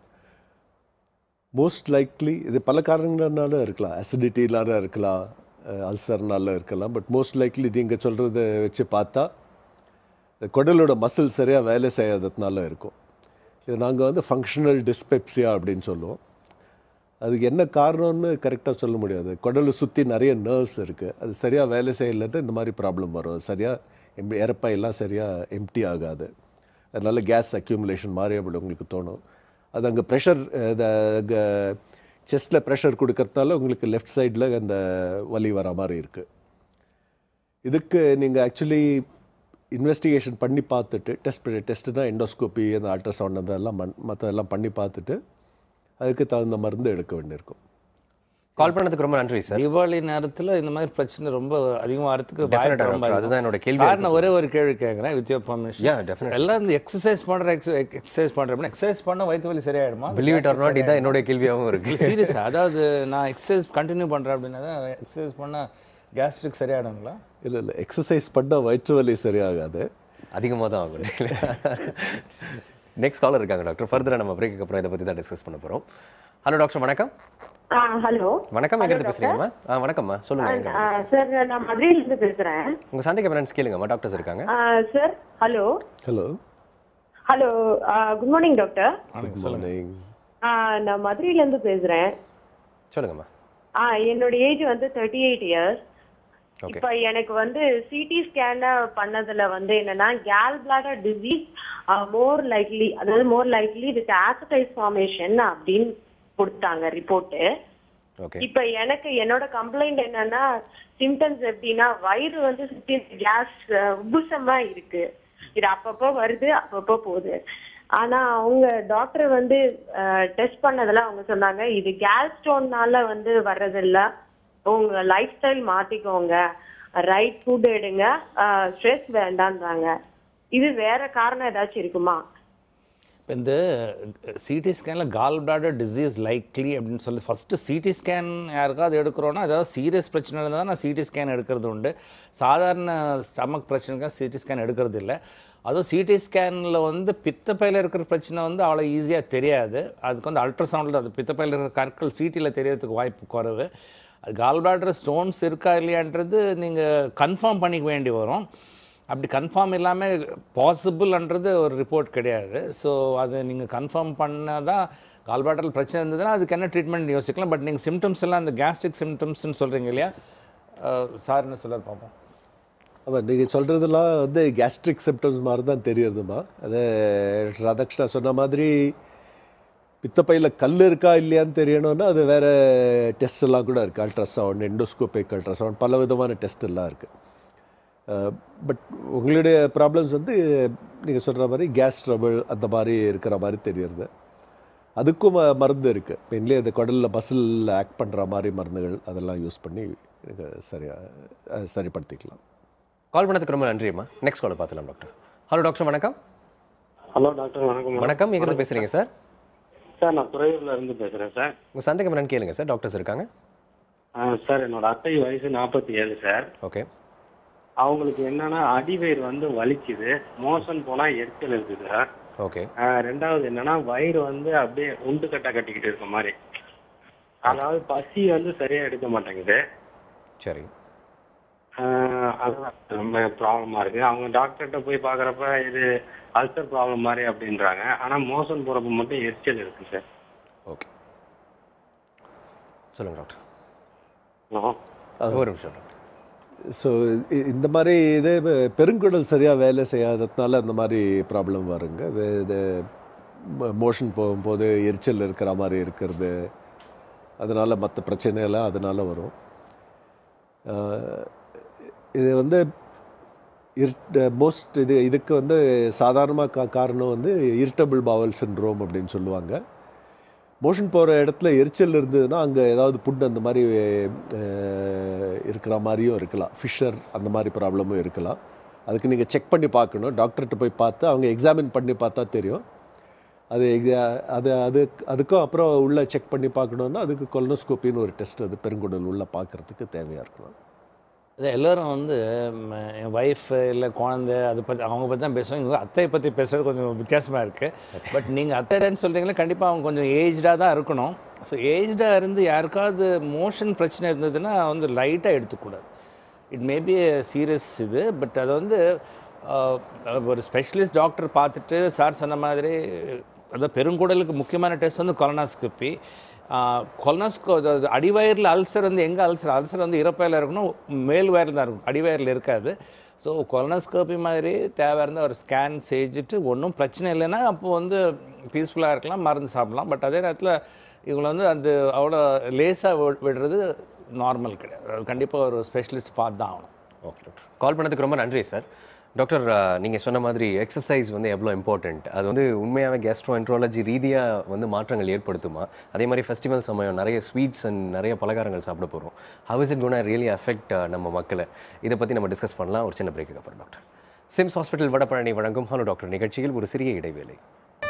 Speaker 3: மோஸ்ட் லைக்லி இது பல காரணங்களால இருக்கலாம் அசிடிட்டினால இருக்கலாம் அல்சர்னால இருக்கலாம் பட் மோஸ்ட் லைக்லி நீங்கள் சொல்கிறத வச்சு பார்த்தா இந்த குடலோட மசில் சரியாக வேலை செய்யாததுனால இருக்கும் இது நாங்கள் வந்து ஃபங்க்ஷனல் டிஸ்பெப்சியா அப்படின்னு சொல்லுவோம் அதுக்கு என்ன காரணம்னு கரெக்டாக சொல்ல முடியாது குடலை சுற்றி நிறைய நர்வ்ஸ் இருக்குது அது சரியாக வேலை செய்யலைன்னு இந்த மாதிரி ப்ராப்ளம் வரும் சரியாக எம் இறப்பையெல்லாம் சரியாக எம்டி ஆகாது அதனால கேஸ் அக்யூமுலேஷன் மாதிரி அப்படி உங்களுக்கு தோணும் அது அங்கே ப்ரெஷர் அங்கே செஸ்ட்டில் ப்ரெஷர் கொடுக்கறதுனால உங்களுக்கு லெஃப்ட் சைடில் அந்த வலி வர மாதிரி இருக்குது இதுக்கு நீங்கள் ஆக்சுவலி இன்வெஸ்டிகேஷன் பண்ணி பார்த்துட்டு டெஸ்ட் டெஸ்ட்டுனா எண்டோஸ்கோப்பி அந்த அல்ட்ராசவுண்ட் அதெல்லாம் மற்றதெல்லாம் பண்ணி பார்த்துட்டு அதுக்கு தகுந்த மருந்து எடுக்க வேண்டியிருக்கும்
Speaker 1: கால் பண்ணதுக்கு ரொம்ப நன்றி சார்
Speaker 2: தீபாவளி நேரத்துல இந்த மாதிரி பிரச்சனை ரொம்ப அதிகமா வரதுக்கு
Speaker 1: Definitely,
Speaker 2: வாய்ப்பு ரொம்ப
Speaker 1: doctor.
Speaker 2: அதிகம்.
Speaker 1: அதுதான் என்னோட கேள்வியா
Speaker 2: சார்,
Speaker 1: இருக்கு.
Speaker 2: நான் ஒரே ஒரு கேள்வி கேட்குறேன் with your permission
Speaker 1: Yeah, definitely.
Speaker 2: எல்லாம் இந்த எக்ஸசைஸ் பண்ற எக்ஸசைஸ் பண்றேன் எக்ஸசைஸ் பண்ண வயிற்று வலி சரியாயிடுமா
Speaker 1: பிலீவ் இட் ஆர் நாட் இதான் என்னுடைய கேள்வியாகவும் இருக்கு
Speaker 2: சீரியஸ் அதாவது நான் எக்ஸசைஸ் கண்டினியூ பண்றேன் அப்படின்னா தான் எக்ஸசைஸ் பண்ணா கேஸ்ட்ரிக் சரியாயிடுங்களா
Speaker 3: இல்லை இல்லை எக்ஸசைஸ் பண்ணால் வயிற்று வலி சரியாகாது
Speaker 1: அதிகமாக தான் ஆகும் நெக்ஸ்ட் காலர் இருக்காங்க டாக்டர் ஃபர்தராக நம்ம பிரேக்கு அப்புறம் இதை பற்றி தான் டிஸ்கஸ் பண்ண போகிறோம் ஹலோ டாக்டர் வணக்கம்
Speaker 7: ஹலோ
Speaker 1: வணக்கம் எங்க இருந்து பேசுறீங்கம்மா ஆ வணக்கம்மா சொல்லுங்க எங்க
Speaker 7: சார் நான் மதுரையில இருந்து பேசுறேன்
Speaker 1: உங்க சந்தேக பேரண்ட்ஸ் கேளுங்கம்மா டாக்டர்ஸ் இருக்காங்க
Speaker 7: sir hello
Speaker 3: hello
Speaker 7: hello good morning doctor
Speaker 3: good morning
Speaker 7: நான் மதுரையில இருந்து பேசுறேன்
Speaker 1: சொல்லுங்கம்மா
Speaker 7: ஆ என்னோட ஏஜ் வந்து தேர்ட்டி எயிட் இயர்ஸ்
Speaker 1: ஓகே
Speaker 7: இப்ப எனக்கு வந்து சிடி ஸ்கேன் பண்ணதுல வந்து என்னன்னா gall bladder disease more likely அதாவது more likely with ascites formation அப்படின்னு கொடுத்தாங்க ரிப்போர்ட்டு
Speaker 1: ஓகே
Speaker 7: இப்ப எனக்கு என்னோட கம்ப்ளைண்ட் என்னன்னா சிம்டம்ஸ் எப்படின்னா வயிறு வந்து சுத்தி கேஸ் உபுசமா இருக்கு இது அப்பப்போ வருது அப்பப்போ போகுது ஆனா அவங்க டாக்டர் வந்து டெஸ்ட் பண்ணதுல அவங்க சொன்னாங்க இது கேஸ் ஸ்டோன்னால வந்து வர்றதில்ல உங்க லைஃப் ஸ்டைல் மாத்திக்கோங்க ரைட் ஃபுட் எடுங்க ஸ்ட்ரெஸ் வேண்டான்றாங்க இது வேற காரணம் ஏதாச்சும் இருக்குமா
Speaker 2: இப்போ இந்த சிடி ஸ்கேனில் கால் பிளாடர் டிசீஸ் லைக்லி அப்படின்னு சொல்லி ஃபஸ்ட்டு சிடி ஸ்கேன் யாருக்காவது எடுக்கிறோன்னா ஏதாவது சீரியஸ் பிரச்சனை இருந்தால் தான் நான் சிடி ஸ்கேன் எடுக்கிறது உண்டு சாதாரண ஸ்டமக் பிரச்சனைக்காக சிடி ஸ்கேன் எடுக்கிறது இல்லை அதுவும் சிடி ஸ்கேனில் வந்து பித்தப்பையில் இருக்கிற பிரச்சனை வந்து அவ்வளோ ஈஸியாக தெரியாது அதுக்கு வந்து அல்ட்ராசவுண்டில் அது பித்தப்பையில் இருக்கிற கற்கள் சிடியில் தெரியறதுக்கு வாய்ப்பு குறைவு அது கால் பிளாடர் ஸ்டோன்ஸ் இருக்கா இல்லையான்றது நீங்கள் கன்ஃபார்ம் பண்ணிக்க வேண்டி வரும் அப்படி கன்ஃபார்ம் இல்லாமல் பாசிபிள்ன்றது ஒரு ரிப்போர்ட் கிடையாது ஸோ அது நீங்கள் கன்ஃபார்ம் பண்ணால் தான் கால்பாட்டல் பிரச்சனை இருந்ததுன்னா அதுக்கு என்ன ட்ரீட்மெண்ட் யோசிக்கலாம் பட் நீங்கள் சிம்டம்ஸ் எல்லாம் அந்த கேஸ்ட்ரிக் சிம்டம்ஸ்னு சொல்கிறீங்க இல்லையா சார் என்ன சொல்ல பார்ப்போம்
Speaker 3: ஆமாம் நீங்கள் சொல்கிறதெல்லாம் வந்து கேஸ்ட்ரிக் சிம்டம்ஸ் மாதிரி தான் தெரியுதுமா அது ராதாகிருஷ்ணா சொன்ன மாதிரி பித்தப்பையில் கல் இருக்கா இல்லையான்னு தெரியணும்னா அது வேறு டெஸ்ட் எல்லாம் கூட இருக்குது அல்ட்ராசவுண்ட் எண்டோஸ்கோபிக் அல்ட்ராசவுண்ட் பல விதமான டெஸ்ட் எல்லாம் இருக்குது பட் உங்களுடைய ப்ராப்ளம்ஸ் வந்து நீங்கள் சொல்கிற மாதிரி கேஸ் ட்ரபிள் அந்த மாதிரி இருக்கிற மாதிரி தெரியுது அதுக்கும் ம- மருந்து இருக்குது மெயின்லி அந்த குடலில் மசில் ஆக்ட் பண்ணுற மாதிரி மருந்துகள் அதெல்லாம் யூஸ் பண்ணி சரியாக சரிப்படுத்திக்கலாம்
Speaker 1: கால் பண்ணதுக்கு ரொம்ப நன்றிம்மா நெக்ஸ்ட் கால் பார்த்துலாம் டாக்டர் ஹலோ டாக்டர் வணக்கம்
Speaker 11: ஹலோ டாக்டர் வணக்கம்
Speaker 1: வணக்கம் எங்க இருந்து பேசுறீங்க சார்
Speaker 11: சார் நான் துறையூர்ல இருந்து பேசுறேன் சார்
Speaker 1: உங்க சந்தேகம் என்னன்னு கேளுங்க சார் டாக்டர்ஸ் இருக்காங்க
Speaker 11: ஆ, சார் என்னோட அத்தை வயசு நாற்பத்தி ஏழு சார்
Speaker 1: ஓகே
Speaker 11: அவங்களுக்கு என்னன்னா அடிவயிறு வந்து வலிக்குது மோஷன் போனா எரிச்சல் இருக்குது சார்
Speaker 1: ஓகே
Speaker 11: ஆஹ் ரெண்டாவது என்னன்னா வயிறு வந்து அப்படியே உண்டு கட்டா கட்டிக்கிட்டு இருக்க மாதிரி அதாவது பசி வந்து சரியா எடுக்க மாட்டேங்குது
Speaker 1: சரி
Speaker 11: ஆஹ் அதுதான் ரொம்ப ப்ராப்ளமா இருக்கு அவங்க டாக்டர்கிட்ட போய் பாக்குறப்ப இது அல்சர் ப்ராப்ளம் மாதிரி அப்படின்றாங்க ஆனா மோஷன் போறப்ப மட்டும் எரிச்சல் இருக்கு சார்
Speaker 1: ஓகே சொல்லுங்க டாக்டர்
Speaker 11: ஹலோ
Speaker 1: ஒரு நிமிஷம் டாக்டர்
Speaker 3: ஸோ இந்த மாதிரி இது பெருங்குடல் சரியாக வேலை செய்யாததுனால அந்த மாதிரி ப்ராப்ளம் வருங்க இது இது மோஷன் போகும்போது எரிச்சல் இருக்கிற மாதிரி இருக்கிறது அதனால் மற்ற பிரச்சனையெல்லாம் அதனால வரும் ஆஹ் இது வந்து மோஸ்ட் இது இதுக்கு வந்து சாதாரணமாக கா காரணம் வந்து இரிட்டபிள் பவல் சின்ரோம் அப்படின்னு சொல்லுவாங்க மோஷன் போகிற இடத்துல எரிச்சல் இருந்ததுன்னா அங்கே ஏதாவது புண் அந்த மாதிரி அஹ், இருக்கிற மாதிரியும் இருக்கலாம் ஃபிஷர் அந்த மாதிரி ப்ராப்ளமும் இருக்கலாம் அதுக்கு நீங்கள் செக் பண்ணி பார்க்கணும் டாக்டர்கிட்ட போய் பார்த்து அவங்க எக்ஸாமின் பண்ணி பார்த்தா தெரியும் அது exa- அது அது அதுக்கும் அப்புறம் உள்ள செக் பண்ணி பார்க்கணுன்னா அதுக்கு கொலனோஸ்கோப்பின்னு ஒரு டெஸ்ட் அது பெருங்குடல் உள்ள பார்க்கறதுக்கு தேவையாக இருக்கணும்
Speaker 2: இது எல்லோரும் வந்து ம், என் ஒய்ஃப் இல்லை குழந்தை அதை பற்றி அவங்க பற்றி தான் பேசுவாங்க இவங்க அத்தையை பற்றி பேசுகிறது கொஞ்சம் வித்தியாசமாக இருக்குது பட் நீங்கள் அத்தைன்னு சொல்கிறீங்களே கண்டிப்பாக அவங்க கொஞ்சம் ஏஜ்டாக தான் இருக்கணும் ஸோ ஏஜ்டாக இருந்து யாருக்காவது மோஷன் பிரச்சனை இருந்ததுன்னா வந்து லைட்டாக எடுத்துக்கூடாது இட் மேபி சீரியஸ் இது பட் அது வந்து அஹ், ஒரு ஸ்பெஷலிஸ்ட் டாக்டர் பார்த்துட்டு சார் சொன்ன மாதிரி அதாவது பெருங்குடலுக்கு முக்கியமான டெஸ்ட் வந்து கொலனாஸ்கோப்பி கொலனாஸ்கோ அடிவயரில் அல்சர் வந்து எங்கே அல்சர் அல்சர் வந்து இறப்பையில் இருக்கணும் மேல் வயரில் தான் இருக்கும் அடிவயரில் இருக்காது ஸோ கொலனாஸ்கோப்பி மாதிரி தேவை இருந்தால் ஒரு ஸ்கேன் செஞ்சுட்டு ஒன்றும் பிரச்சனை இல்லைன்னா அப்போ வந்து பீஸ்ஃபுல்லாக இருக்கலாம் மருந்து சாப்பிடலாம் பட் அதே நேரத்தில் இவங்களை வந்து அந்த அவ்வளோ லேசாக விடுறது நார்மல் கிடையாது கண்டிப்பாக ஒரு ஸ்பெஷலிஸ்ட் பார்த்து தான் ஆகணும்
Speaker 1: ஓகே டாக்டர் கால் பண்ணதுக்கு ரொம்ப நன்றி சார் டாக்டர் நீங்கள் சொன்ன மாதிரி எக்ஸசைஸ் வந்து எவ்வளோ இம்பார்ட்டண்ட் அது வந்து உண்மையாகவே கேஸ்ட்ரோஎன்ட்ரோலஜி ரீதியாக வந்து மாற்றங்கள் ஏற்படுத்துமா அதே மாதிரி ஃபெஸ்டிவல் சமயம் நிறைய ஸ்வீட்ஸ் அண்ட் நிறைய பலகாரங்கள் சாப்பிட போகிறோம் ஹவ் இஸ் இட் குணா ரியலி அஃபெக்ட் நம்ம மக்களை இதை பற்றி நம்ம டிஸ்கஸ் பண்ணலாம் ஒரு சின்ன பிரேக்குக்கு அப்புறம் டாக்டர் சிம்ஸ் ஹாஸ்பிட்டல் வடபழனி வழங்கும் ஹலோ டாக்டர் நிகழ்ச்சியில் ஒரு சிறிய இடைவேளை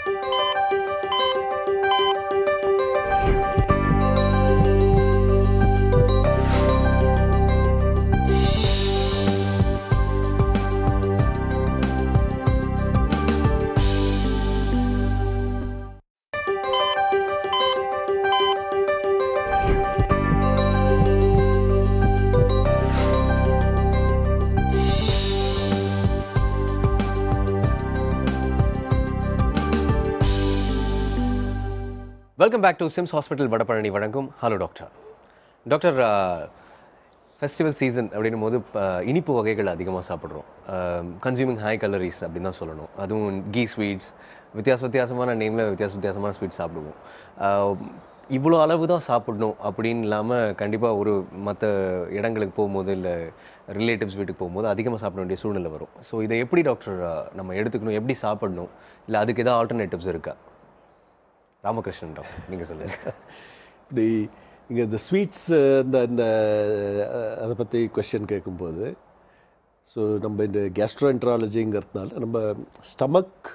Speaker 1: welcome back to Sims hospital Vadapalani வழங்கும் hello doctor doctor festival season அப்படின்னும் போது ப- இனிப்பு வகைகள் அதிகமாக சாப்பிட்றோம் கன்சியூமிங் ஹை கலரிஸ் அப்படின்னு தான் சொல்லணும் அதுவும் கீ ஸ்வீட்ஸ் வித்தியாச வித்தியாசமான நேமில் வித்தியாச வித்தியாசமான ஸ்வீட்ஸ் சாப்பிடுவோம் ஆஹ், இவ்வளோ அளவு தான் சாப்பிடணும் அப்படின்னு இல்லாமல் கண்டிப்பாக ஒரு மற்ற இடங்களுக்கு போகும்போது இல்லை ரிலேட்டிவ்ஸ் வீட்டுக்கு போகும்போது அதிகமாக சாப்பிட வேண்டிய சூழ்நிலை வரும் ஸோ இதை எப்படி டாக்டர் நம்ம எடுத்துக்கணும் எப்படி சாப்பிடணும் இல்லை அதுக்கு ஏதாவது ஆல்டர்னேட்டிவ்ஸ் இருக்கா ராமகிருஷ்ணன் டாக்டர் நீங்கள் சொல்லுங்கள்
Speaker 3: இப்படி இங்கே இந்த ஸ்வீட்ஸ் இந்த இந்த அஹ், அதை பற்றி கொஸ்டின் கேட்கும்போது ஸோ நம்ம இந்த கேஸ்ட்ரோஎன்ட்ராலஜிங்கிறதுனால நம்ம ஸ்டமக்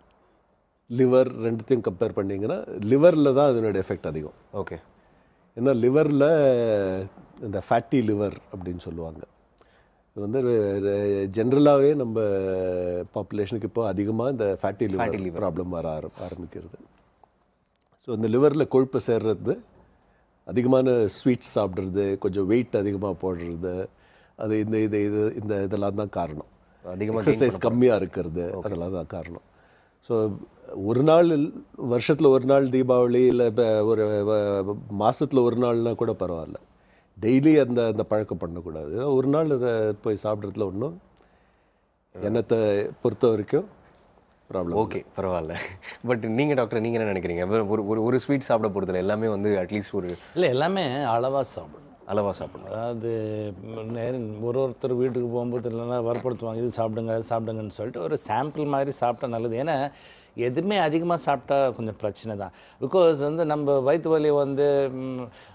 Speaker 3: லிவர் ரெண்டுத்தையும் கம்பேர் பண்ணிங்கன்னா லிவரில் தான் அதனுடைய எஃபெக்ட் அதிகம்
Speaker 1: ஓகே
Speaker 3: ஏன்னா லிவரில் இந்த ஃபேட்டி லிவர் அப்படின்னு சொல்லுவாங்க இது வந்து ஜென்ரலாகவே நம்ம பாப்புலேஷனுக்கு இப்போ அதிகமாக இந்த ஃபேட்டி லிவர் ப்ராப்ளம் வர ஆர- ஆரம்பிக்கிறது ஸோ இந்த லிவரில் கொழுப்பு சேர்றது அதிகமான ஸ்வீட்ஸ் சாப்பிட்றது கொஞ்சம் வெயிட் அதிகமாக போடுறது அது இந்த இது இது இந்த இதெல்லாம் தான் காரணம்
Speaker 1: அதிகமா gain
Speaker 3: எக்ஸசைஸ் கம்மியாக இருக்கிறது அதெல்லாம் தான் காரணம் ஸோ ஒரு நாள் வருஷத்தில் ஒரு நாள் தீபாவளி இல்லை ஒரு வ- மாசத்துல ஒரு நாள்னா கூட பரவாயில்ல டெய்லி அந்த அந்த பழக்கம் பண்ணக்கூடாது ஏதோ ஒரு நாள் அதை போய் சாப்பிட்றதுல ஒன்றும் எண்ணத்தை பொறுத்த வரைக்கும் ப்ராப்ளம்
Speaker 1: ஓகே பரவாயில்ல பட் நீங்கள் டாக்டர் நீங்கள் என்ன நினைக்கிறீங்க வெறும் ஒரு ஒரு ஒரு ஸ்வீட் சாப்பிட போகிறதுல எல்லாமே வந்து அட்லீஸ்ட் ஒரு
Speaker 2: இல்லை எல்லாமே அளவாக சாப்பிடணும்
Speaker 1: அளவாக சாப்பிடணும்
Speaker 2: அதாவது நேர ஒரு ஒருத்தர் வீட்டுக்கு போகும்போது இல்லைன்னா வற்படுத்துவாங்க இது சாப்பிடுங்க அது சாப்பிடுங்கன்னு சொல்லிட்டு ஒரு சாம்பிள் மாதிரி சாப்பிட்டா நல்லது ஏன்னா எதுவுமே அதிகமாக சாப்பிட்டா கொஞ்சம் பிரச்சனை தான் பிகாஸ் வந்து நம்ம வயிற்று வலி வந்து ம்,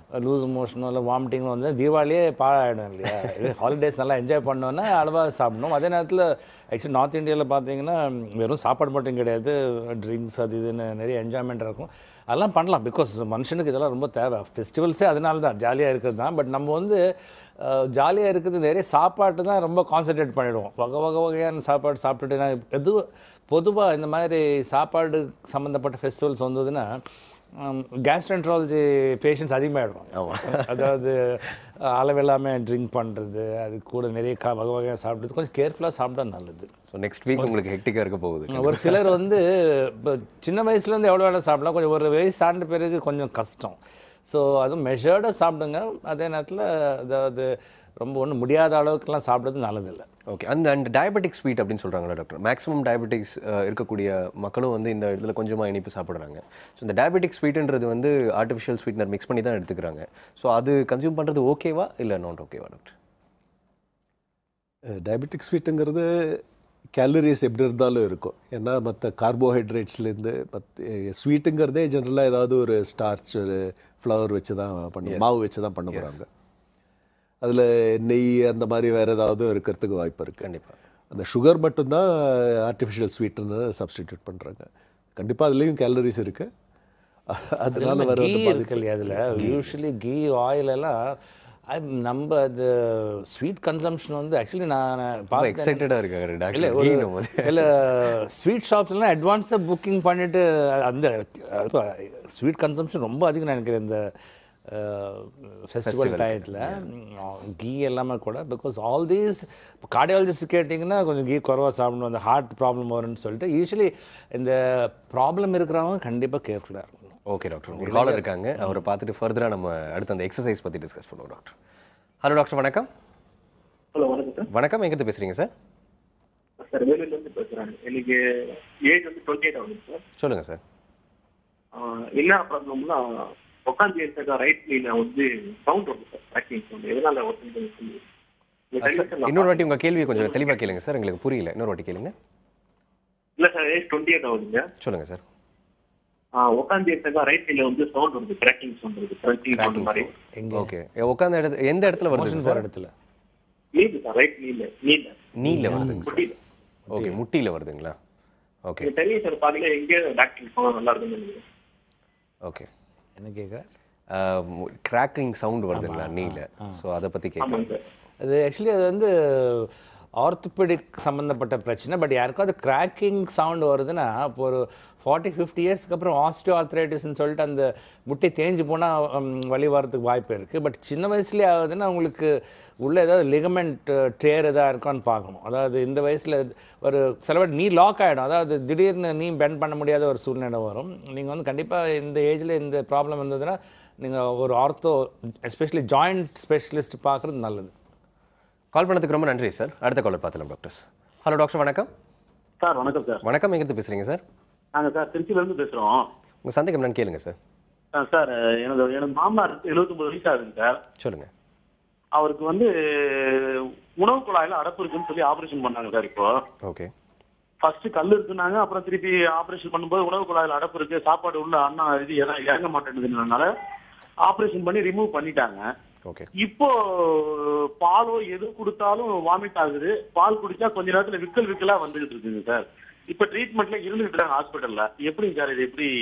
Speaker 2: லூஸ் மோஷனோ இல்லை வாமிட்டிங்னோ வந்து தீபாவளியே பாழாயிடும் இல்லையா இது ஹாலிடேஸ் நல்லா என்ஜாய் பண்ணோன்னா அளவாக சாப்பிடணும் அதே நேரத்தில் ஆக்சுவலி நார்த் இந்தியாவில் பார்த்தீங்கன்னா வெறும் சாப்பாடு மட்டும் கிடையாது ட்ரிங்க்ஸ் அது இதுன்னு நிறைய என்ஜாய்மெண்ட் இருக்கும் அதெல்லாம் பண்ணலாம் பிகாஸ் மனுஷனுக்கு இதெல்லாம் ரொம்ப தேவை ஃபெஸ்டிவல்ஸே அதனால தான் ஜாலியாக இருக்கிறது தான் பட் நம்ம வந்து ஜாலியாக இருக்கிறது நிறைய சாப்பாட்டு தான் ரொம்ப கான்சென்ட்ரேட் பண்ணிவிடுவோம் வகை வகை வகையான சாப்பாடு சாப்பிட்டுட்டு நான் எது பொதுவாக இந்த மாதிரி சாப்பாடு சம்மந்தப்பட்ட ஃபெஸ்டிவல்ஸ் வந்ததுன்னா கேஸ்ட்ரென்ட்ராலஜி பேஷண்ட்ஸ் அதிகமாகிடுவாங்க அதாவது அளவில்லாமல் ட்ரிங்க் பண்ணுறது அது கூட நிறைய கா வகை வகையாக சாப்பிட்றது கொஞ்சம் கேர்ஃபுல்லாக சாப்பிட்டா நல்லது
Speaker 1: ஸோ நெக்ஸ்ட் வீக் உங்களுக்கு ஹெக்டிக்காக இருக்க போகுது
Speaker 2: ஒரு சிலர் வந்து இப்போ சின்ன வயசுலேருந்து எவ்வளோ வேணால் சாப்பிடலாம் கொஞ்சம் ஒரு வயசு தாண்ட பிறகு கொஞ்சம் கஷ்டம் ஸோ அதுவும் மெஷர்டாக சாப்பிடுங்க அதே நேரத்தில் அதாவது ரொம்ப ஒன்றும் முடியாத அளவுக்குலாம் சாப்பிட்றது நல்லதில்லை
Speaker 1: ஓகே அந்த அண்ட் டயபெட்டிக் ஸ்வீட் அப்படின்னு சொல்கிறாங்களா டாக்டர் மேக்ஸிமம் டயபெட்டிக்ஸ் இருக்கக்கூடிய மக்களும் வந்து இந்த இடத்துல கொஞ்சமாக இனிப்பு சாப்பிட்றாங்க ஸோ இந்த டயபெட்டிக் ஸ்வீட்டுன்றது வந்து ஆர்டிஃபிஷியல் ஸ்வீட்னர் மிக்ஸ் பண்ணி தான் எடுத்துக்கிறாங்க ஸோ அது கன்சியூம் பண்ணுறது ஓகேவா இல்லை நாட் ஓகேவா டாக்டர்
Speaker 3: டயபெட்டிக் ஸ்வீட்டுங்கிறது கேலரிஸ் எப்படி இருந்தாலும் இருக்கும் ஏன்னா மற்ற கார்போஹைட்ரேட்ஸ்லேருந்து மற்ற ஸ்வீட்டுங்கிறதே ஜென்ரலாக ஏதாவது ஒரு ஸ்டார்ச் ஒரு ஃப்ளவர் வச்சு தான் பண்ண மாவு வச்சு தான் பண்ண போகிறாங்க அதில் நெய் அந்த மாதிரி வேறு ஏதாவது இருக்கிறதுக்கு வாய்ப்பு இருக்குது
Speaker 1: கண்டிப்பாக
Speaker 3: அந்த சுகர் மட்டும்தான் ஆர்டிஃபிஷியல் ஸ்வீட்டுன்னு சப்ஸ்டிடியூட் பண்ணுறாங்க கண்டிப்பாக அதுலேயும் கேலரிஸ் இருக்குது அதனால வர
Speaker 2: கீ இருக்கு இல்லையா அதில் யூஸ்வலி கீ ஆயில் எல்லாம் அது நம்ம அது ஸ்வீட் கன்சம்ஷன் வந்து ஆக்சுவலி நான் பார்த்தேன்
Speaker 1: எக்ஸைட்டடாக இருக்காரு
Speaker 2: இல்லை
Speaker 1: டாக்டர்
Speaker 2: ஒரு
Speaker 1: கீனும் போது
Speaker 2: சில ஸ்வீட் ஷாப்ஸ்லாம் அட்வான்ஸாக புக்கிங் பண்ணிட்டு அந்த ஸ்வீட் கன்சம்ஷன் ரொம்ப அதிகம் நினைக்கிறேன் இந்த ஃபெஸ்டிவல் டயத்தில் கீ எல்லாமே கூட பிகாஸ் ஆல் தீஸ் இப்போ கார்டியாலஜிஸ்ட் கேட்டிங்கன்னா கொஞ்சம் கீ குறவாக சாப்பிடணும் அந்த ஹார்ட் ப்ராப்ளம் வரும்னு சொல்லிட்டு யூஸ்வலி இந்த ப்ராப்ளம் இருக்கிறவங்க கண்டிப்பாக கேர்ஃபுல்லாக இருக்கணும்
Speaker 1: ஓகே டாக்டர் ஒரு காலர் இருக்காங்க அவரை பார்த்துட்டு ஃபர்தராக நம்ம அடுத்து அந்த எக்ஸசைஸ் பற்றி டிஸ்கஸ் பண்ணுவோம் டாக்டர் ஹலோ டாக்டர் வணக்கம்
Speaker 12: ஹலோ வணக்கம் சார்
Speaker 1: வணக்கம் எங்கிருந்து பேசுகிறீங்க சார்
Speaker 12: சார் வேலூர்லேருந்து பேசுகிறேன் எனக்கு ஏஜ் வந்து டுவெண்ட்டி எயிட் ஆகுது சார்
Speaker 1: சொல்லுங்கள் சார்
Speaker 12: ஆஹ் என்ன ப்ராப்ளம்னா உட்காந்து இருக்க ரைட் நீல வந்து சவுண்ட் வருது சார் ட்ராக்கிங் சவுண்ட் எதனால வருதுன்னு
Speaker 1: இன்னொரு வாட்டி உங்கள் கேள்வியை கொஞ்சம் தெளிவாக கேளுங்க சார் எங்களுக்கு புரியல இன்னொரு வாட்டி கேளுங்க
Speaker 12: இல்லை சார் ஏஜ் டுவெண்ட்டி எயிட் ஆகுதுங்க
Speaker 1: சொல்லுங்கள் சார்
Speaker 12: உட்காந்து இருக்க ரைட் நீல வந்து சவுண்ட் வருது கிராக்கிங் சவுண்ட் வருது கிராக்கிங் சவுண்ட் மாதிரி
Speaker 1: ஓகே உட்காந்த இடத்து எந்த இடத்துல வருது சார்
Speaker 2: இடத்துல
Speaker 12: நீல சார் ரைட் நீல நீல
Speaker 1: நீல வருதுங்க சார்
Speaker 12: முட்டியில
Speaker 1: ஓகே முட்டியில் வருதுங்களா ஓகே
Speaker 12: எனக்கு தெரியும் சார் பாதியில எங்கே டாக்டர் போனால் நல்லா இருக்குன்னு நினைக்கிறேன்
Speaker 1: ஓகே
Speaker 2: என்ன கேட்குறேன்
Speaker 1: கிராக்கிங் சவுண்ட் வருதுங்களா நீல ஸோ அதை பற்றி கேட்குறேன்
Speaker 2: அது ஆக்சுவலி அது வந்து ஆர்த்தோபெடிக் சம்மந்தப்பட்ட பிரச்சனை பட் யாருக்காவது கிராக்கிங் சவுண்ட் வருதுன்னா இப்போ ஒரு ஃபார்ட்டி ஃபிஃப்டி இயர்ஸ்க்கு அப்புறம் ஆஸ்டியோ ஆர்த்ரைட்டிஸ்னு சொல்லிட்டு அந்த முட்டை தேஞ்சு போனால் வழி வரதுக்கு வாய்ப்பு இருக்குது பட் சின்ன வயசுலேயே ஆகுதுன்னா உங்களுக்கு உள்ள ஏதாவது லிகமெண்ட் டேர் எதாவது இருக்கான்னு பார்க்கணும் அதாவது இந்த வயசில் ஒரு சில வாட்டி நீ லாக் ஆகிடும் அதாவது திடீர்னு நீ பெண்ட் பண்ண முடியாத ஒரு சூழ்நிலை வரும் நீங்கள் வந்து கண்டிப்பாக இந்த ஏஜில் இந்த ப்ராப்ளம் இருந்ததுன்னா நீங்கள் ஒரு ஆர்த்தோ எஸ்பெஷலி ஜாயிண்ட் ஸ்பெஷலிஸ்ட் பார்க்குறது நல்லது
Speaker 1: கால் பண்ணதுக்கு ரொம்ப நன்றி சார் அடுத்த காலர் பார்த்துலாம் டாக்டர்ஸ் ஹலோ டாக்டர் வணக்கம்
Speaker 12: சார் வணக்கம் சார்
Speaker 1: வணக்கம் எங்கிருந்து பேசுகிறீங்க சார்
Speaker 12: நாங்கள் சார் திருச்சியிலேருந்து பேசுகிறோம்
Speaker 1: உங்கள் சந்தேகம் என்னன்னு கேளுங்க சார்
Speaker 12: சார் எனது எனது மாமனார் எழுபத்தொம்பது வயசு ஆகுதுங்க சார்
Speaker 1: சொல்லுங்கள்
Speaker 12: அவருக்கு வந்து உணவு குழாயில அடப்பு இருக்குன்னு சொல்லி ஆபரேஷன் பண்ணாங்க சார் இப்போ
Speaker 1: ஓகே
Speaker 12: ஃபர்ஸ்ட் கல் இருக்குனாங்க அப்புறம் திருப்பி ஆபரேஷன் பண்ணும்போது உணவு குழாயில அடப்பு இருக்கு சாப்பாடு உள்ள அண்ணா இது எல்லாம் இறங்க மாட்டேங்குதுனால ஆபரேஷன் பண்ணி ரிமூவ் பண்ணிட்டாங்க
Speaker 1: ஓகே
Speaker 12: இப்போ பாலோ எது கொடுத்தாலும் வாமிட் ஆகுது பால் குடிச்சா கொஞ்ச நேரத்துல விக்கல் விக்கலா வந்துகிட்டு இருக்குங்க சார் இப்ப ட்ரீட்மெண்ட்ல இருந்துகிட்டு இருக்காங்க ஹாஸ்பிட்டல்ல எப்படிங்க சார் இது எப்படி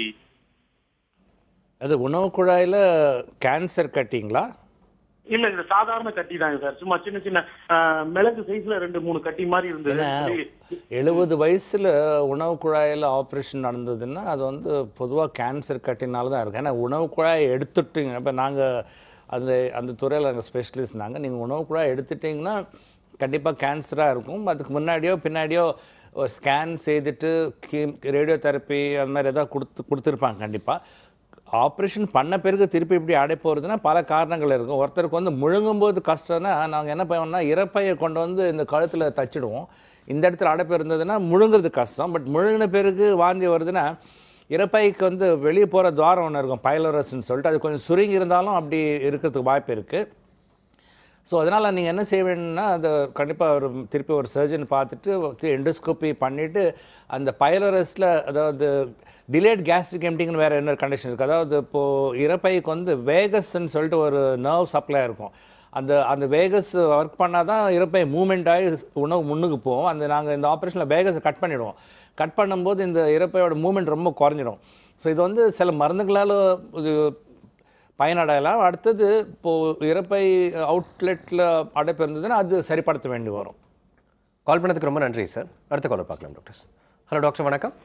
Speaker 2: அது உணவு குழாயில் கேன்சர் கட்டிங்களா
Speaker 12: இல்ல இது சாதாரண கட்டி தாங்க சார் சும்மா சின்ன சின்ன ஆஹ், மிளகு சைஸ்ல ரெண்டு மூணு கட்டி மாதிரி இருந்தது
Speaker 2: எழுபது வயசில் உணவு குழாயில் ஆப்ரேஷன் நடந்ததுன்னா அது வந்து பொதுவாக கேன்சர் கட்டினால தான் இருக்கும் ஏன்னா உணவு குழாயை எடுத்துட்டீங்க இப்போ நாங்கள் அந்த அந்த துறையில் நாங்கள் ஸ்பெஷலிஸ்ட் நாங்கள் நீங்கள் உணவு குழாய் எடுத்துட்டிங்கன்னா கண்டிப்பாக கேன்சராக இருக்கும் அதுக்கு முன்னாடியோ பின்னாடியோ ஒரு ஸ்கேன் செய்துட்டு கீம் ரேடியோ தெரப்பி அந்த மாதிரி எதாவது கொடுத்து கொடுத்துருப்பாங்க கண்டிப்பாக ஆப்ரேஷன் பண்ண பிறகு திருப்பி இப்படி அடைப்பு வருதுன்னா பல காரணங்கள் இருக்கும் ஒருத்தருக்கு வந்து முழுங்கும்போது கஷ்டம்னா நாங்கள் என்ன பண்ணுவோம்னா இறப்பையை கொண்டு வந்து இந்த கழுத்தில் தச்சிடுவோம் இந்த இடத்துல அடைப்பு இருந்ததுன்னா முழுங்குறது கஷ்டம் பட் முழுங்கின பிறகு வாந்தி வருதுன்னா இறப்பைக்கு வந்து வெளியே போகிற துவாரம் ஒன்று இருக்கும் பைலரஸ்ன்னு சொல்லிட்டு அது கொஞ்சம் சுருங்கி இருந்தாலும் அப்படி இருக்கிறதுக்கு வாய்ப்பு இருக்குது ஸோ அதனால் நீங்கள் என்ன செய்ய வேணும்னா அதை கண்டிப்பாக ஒரு திருப்பி ஒரு சர்ஜன் பார்த்துட்டு எண்டோஸ்கோப்பி பண்ணிவிட்டு அந்த பைலரஸில் அதாவது டிலேட் கேஸ்ட்ரிக் எம்டிங்னு வேறு என்ன கண்டிஷன் இருக்குது அதாவது இப்போது இறப்பைக்கு வந்து வேகஸ்ன்னு சொல்லிட்டு ஒரு நர்வ் சப்ளை இருக்கும் அந்த அந்த வேகஸ் ஒர்க் பண்ணால் தான் இறப்பை மூமெண்ட் ஆகி உணவு முன்னுக்கு போகும் அந்த நாங்கள் இந்த ஆப்ரேஷனில் வேகஸை கட் பண்ணிவிடுவோம் கட் பண்ணும்போது இந்த இறப்பையோட மூமெண்ட் ரொம்ப குறைஞ்சிடும் ஸோ இது வந்து சில மருந்துகளால் இது பயனடையலாம் அடுத்தது இப்போது இறப்பை அவுட்லெட்டில் அடைப்பு இருந்ததுன்னா அது சரிப்படுத்த வேண்டி வரும்
Speaker 1: கால் பண்ணதுக்கு ரொம்ப நன்றி சார் அடுத்த காலர் பார்க்கலாம் டாக்டர் ஹலோ டாக்டர் வணக்கம்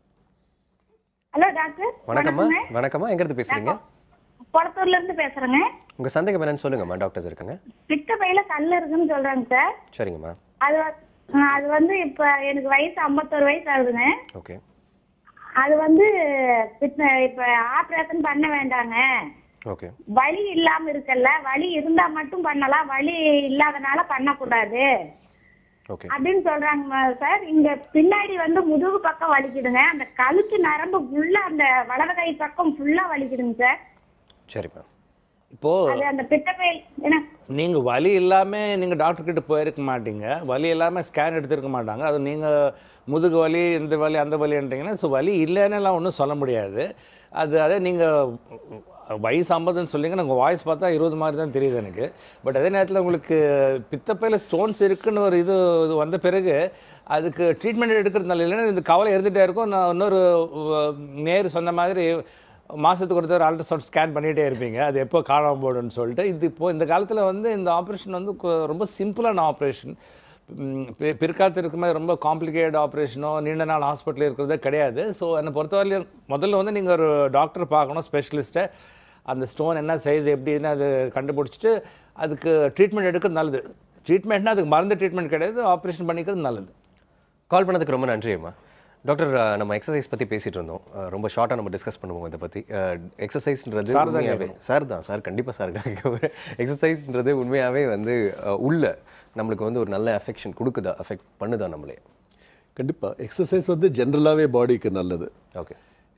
Speaker 9: ஹலோ டாக்டர்
Speaker 1: வணக்கம்மா வணக்கம்மா எங்கேருந்து பேசுறீங்க
Speaker 9: குளத்தூர்ல இருந்து பேசுறேங்க
Speaker 1: உங்க சந்தேகம் என்னன்னு சொல்லுங்கம்மா டாக்டர்ஸ் இருக்காங்க
Speaker 9: பித்த பையில கல் இருக்குன்னு சொல்றாங்க சார்
Speaker 1: சரிங்கம்மா
Speaker 9: அது வ- ஆ, அது வந்து இப்ப எனக்கு வயசு ஐம்பத்தோரு வயசு ஆகுதுங்க
Speaker 1: ஓகே
Speaker 9: அது வந்து பித்த- இப்ப ஆப்ரேஷன் பண்ண வேண்டாங்க
Speaker 1: ஓகே
Speaker 9: வலி இல்லாம இருக்கல்ல வலி இருந்தா மட்டும் பண்ணலாம் வலி இல்லாதனால பண்ணக்கூடாது
Speaker 1: ஓகே
Speaker 9: அப்படின்னு சொல்றாங்க சார் இங்க பின்னாடி வந்து முதுகு பக்கம் வலிக்குதுங்க அந்த கழுத்து நரம்பு ஃபுல்லா அந்த வலது கை பக்கம் ஃபுல்லா வலிக்குதுங்க சார்
Speaker 1: சரிம்மா
Speaker 2: இப்போது
Speaker 9: அது அந்த பித்தப்பை என்ன
Speaker 2: நீங்கள் வலி இல்லாமல் நீங்கள் டாக்டர் கிட்ட போயிருக்க மாட்டீங்க வலி இல்லாமல் ஸ்கேன் எடுத்திருக்க மாட்டாங்க அது நீங்கள் முதுகு வலி இந்த வலி அந்த வலின்றீங்கன்னா ஸோ வலி இல்லைன்னுலாம் ஒன்றும் சொல்ல முடியாது அது அதே நீங்கள் வயசு ஐம்பதுன்னு சொல்லிங்க உங்கள் வாய்ஸ் பார்த்தா இருபது மாதிரி தான் தெரியுது எனக்கு பட் அதே நேரத்தில் உங்களுக்கு பித்தப்பையில் ஸ்டோன்ஸ் இருக்குன்னு ஒரு இது இது வந்த பிறகு அதுக்கு ட்ரீட்மெண்ட் எடுக்கிறதுனால இல்லைன்னா இந்த கவலை இருந்துகிட்டே இருக்கும் நான் இன்னொரு அஹ், நேரு சொன்ன மாதிரி மாதத்துக்கு ஒரு தடவை அல்ட்ராசவுண்ட் ஸ்கேன் பண்ணிகிட்டே இருப்பீங்க அது எப்போ காணாம போடுன்னு சொல்லிட்டு இது இப்போது இந்த காலத்தில் வந்து இந்த ஆப்ரேஷன் வந்து கொ- ரொம்ப சிம்பிளான ஆப்ரேஷன் பிற்காலத்து இருக்கும்போது ரொம்ப காம்ப்ளிகேட் ஆப்ரேஷனோ நீண்ட நாள் ஹாஸ்பிட்டல் இருக்கிறதே கிடையாது ஸோ என்னை பொறுத்தவரையிலும் முதல்ல வந்து நீங்கள் ஒரு டாக்டர் பார்க்கணும் ஸ்பெஷலிஸ்ட்டை அந்த ஸ்டோன் என்ன சைஸ் எப்படின்னு அது கண்டுபிடிச்சிட்டு அதுக்கு ட்ரீட்மெண்ட் எடுக்கிறது நல்லது ட்ரீட்மெண்ட்னா அதுக்கு மருந்து ட்ரீட்மெண்ட் கிடையாது ஆப்ரேஷன் பண்ணிக்கிறது நல்லது
Speaker 1: கால் பண்ணதுக்கு ரொம்ப நன்றி அம்மா டாக்டர் அஹ், நம்ம எக்ஸசைஸ் பற்றி பேசிட்டு இருந்தோம் அஹ், ரொம்ப ஷார்ட்டாக நம்ம டிஸ்கஸ் பண்ணுவோம் இதை பற்றி எக்ஸசைஸ்ன்றது
Speaker 2: Sir தான்
Speaker 1: உண்மையாகவே சார் தான் சார் கண்டிப்பாக சார் எக்ஸசைஸ்ன்றது உண்மையாகவே வந்து அஹ், உள்ள நம்மளுக்கு வந்து ஒரு நல்ல அஃபெக்ஷன் கொடுக்குதா அஃபெக்ட் பண்ணுதா நம்மளே
Speaker 3: கண்டிப்பாக எக்ஸசைஸ் வந்து ஜென்ரலாகவே பாடிக்கு நல்லது
Speaker 1: ஓகே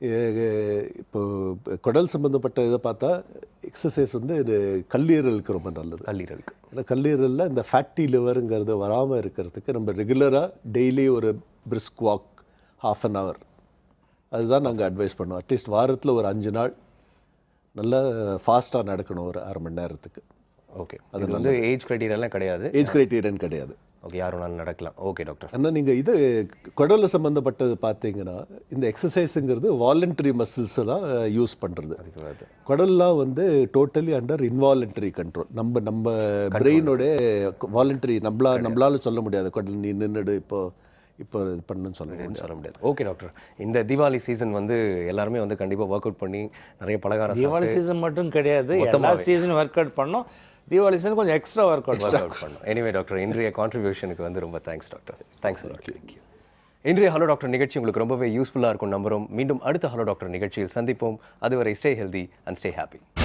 Speaker 3: இப்போ குடல் சம்மந்தப்பட்ட இதை பார்த்தா எக்ஸசைஸ் வந்து இது கல்லீரலுக்கு ரொம்ப நல்லது
Speaker 1: கல்லீரலுக்கு
Speaker 3: ஏன்னா கல்லீரலில் இந்த ஃபேட்டி லிவருங்கிறது வராமல் இருக்கிறதுக்கு நம்ம ரெகுலராக டெய்லி ஒரு brisk walk half an hour அதுதான் நாங்கள் அட்வைஸ் பண்ணுவோம் அட்லீஸ்ட் வாரத்தில் ஒரு அஞ்சு நாள் நல்லா ஃபாஸ்ட்டாக நடக்கணும் ஒரு அரை மணி நேரத்துக்கு
Speaker 1: ஓகே அது வந்து ஏஜ் க்ரைட்டீரியாலாம் கிடையாது
Speaker 3: ஏஜ் கிரைட்டீரியன் கிடையாது
Speaker 1: ஓகே யார் வேணாலும் நடக்கலாம் ஓகே டாக்டர்
Speaker 3: ஆனால் நீங்கள் இது குடல் சம்மந்தப்பட்டது பார்த்தீங்கன்னா இந்த எக்ஸசைஸுங்கிறது வாலண்டரி மசில்ஸை தான் யூஸ் பண்ணுறது குடல்லாம் வந்து டோட்டலி அண்டர் இன்வாலண்டரி கண்ட்ரோல் நம்ம நம்ம பிரெயினோட வாலண்டரி நம்மளா நம்மளால சொல்ல முடியாது குடல் நீ நின்றுடு இப்போ இப்போ இது பண்ணுன்னு சொல்ல முடியாது
Speaker 1: சொல்ல முடியாது ஓகே டாக்டர் இந்த தீபாவளி சீசன் வந்து எல்லாருமே வந்து கண்டிப்பாக ஒர்க் அவுட் பண்ணி நிறைய பலகாரம்
Speaker 2: தீபாவளி
Speaker 1: சாப்பிட்டு
Speaker 2: சீசன் மட்டும் கிடையாது எல்லா
Speaker 1: மொத்தமாவே.
Speaker 2: சீசனும் ஒர்க் அவுட் பண்ணோம் தீபாவளி சீசன் கொஞ்சம் extra work out
Speaker 1: work out பண்ணோம் எனிவே டாக்டர் இன்றைய கான்ட்ரிபியூஷனுக்கு வந்து ரொம்ப தேங்க்ஸ் டாக்டர் தேங்க்ஸ் இன்றைய ஹலோ டாக்டர் நிகழ்ச்சி உங்களுக்கு ரொம்பவே யூஸ்ஃபுல்லாக இருக்கும் நம்புறோம் மீண்டும் அடுத்த ஹலோ டாக்டர் நிகழ்ச்சியில் சந்திப்போம் அதுவரை stay healthy and stay happy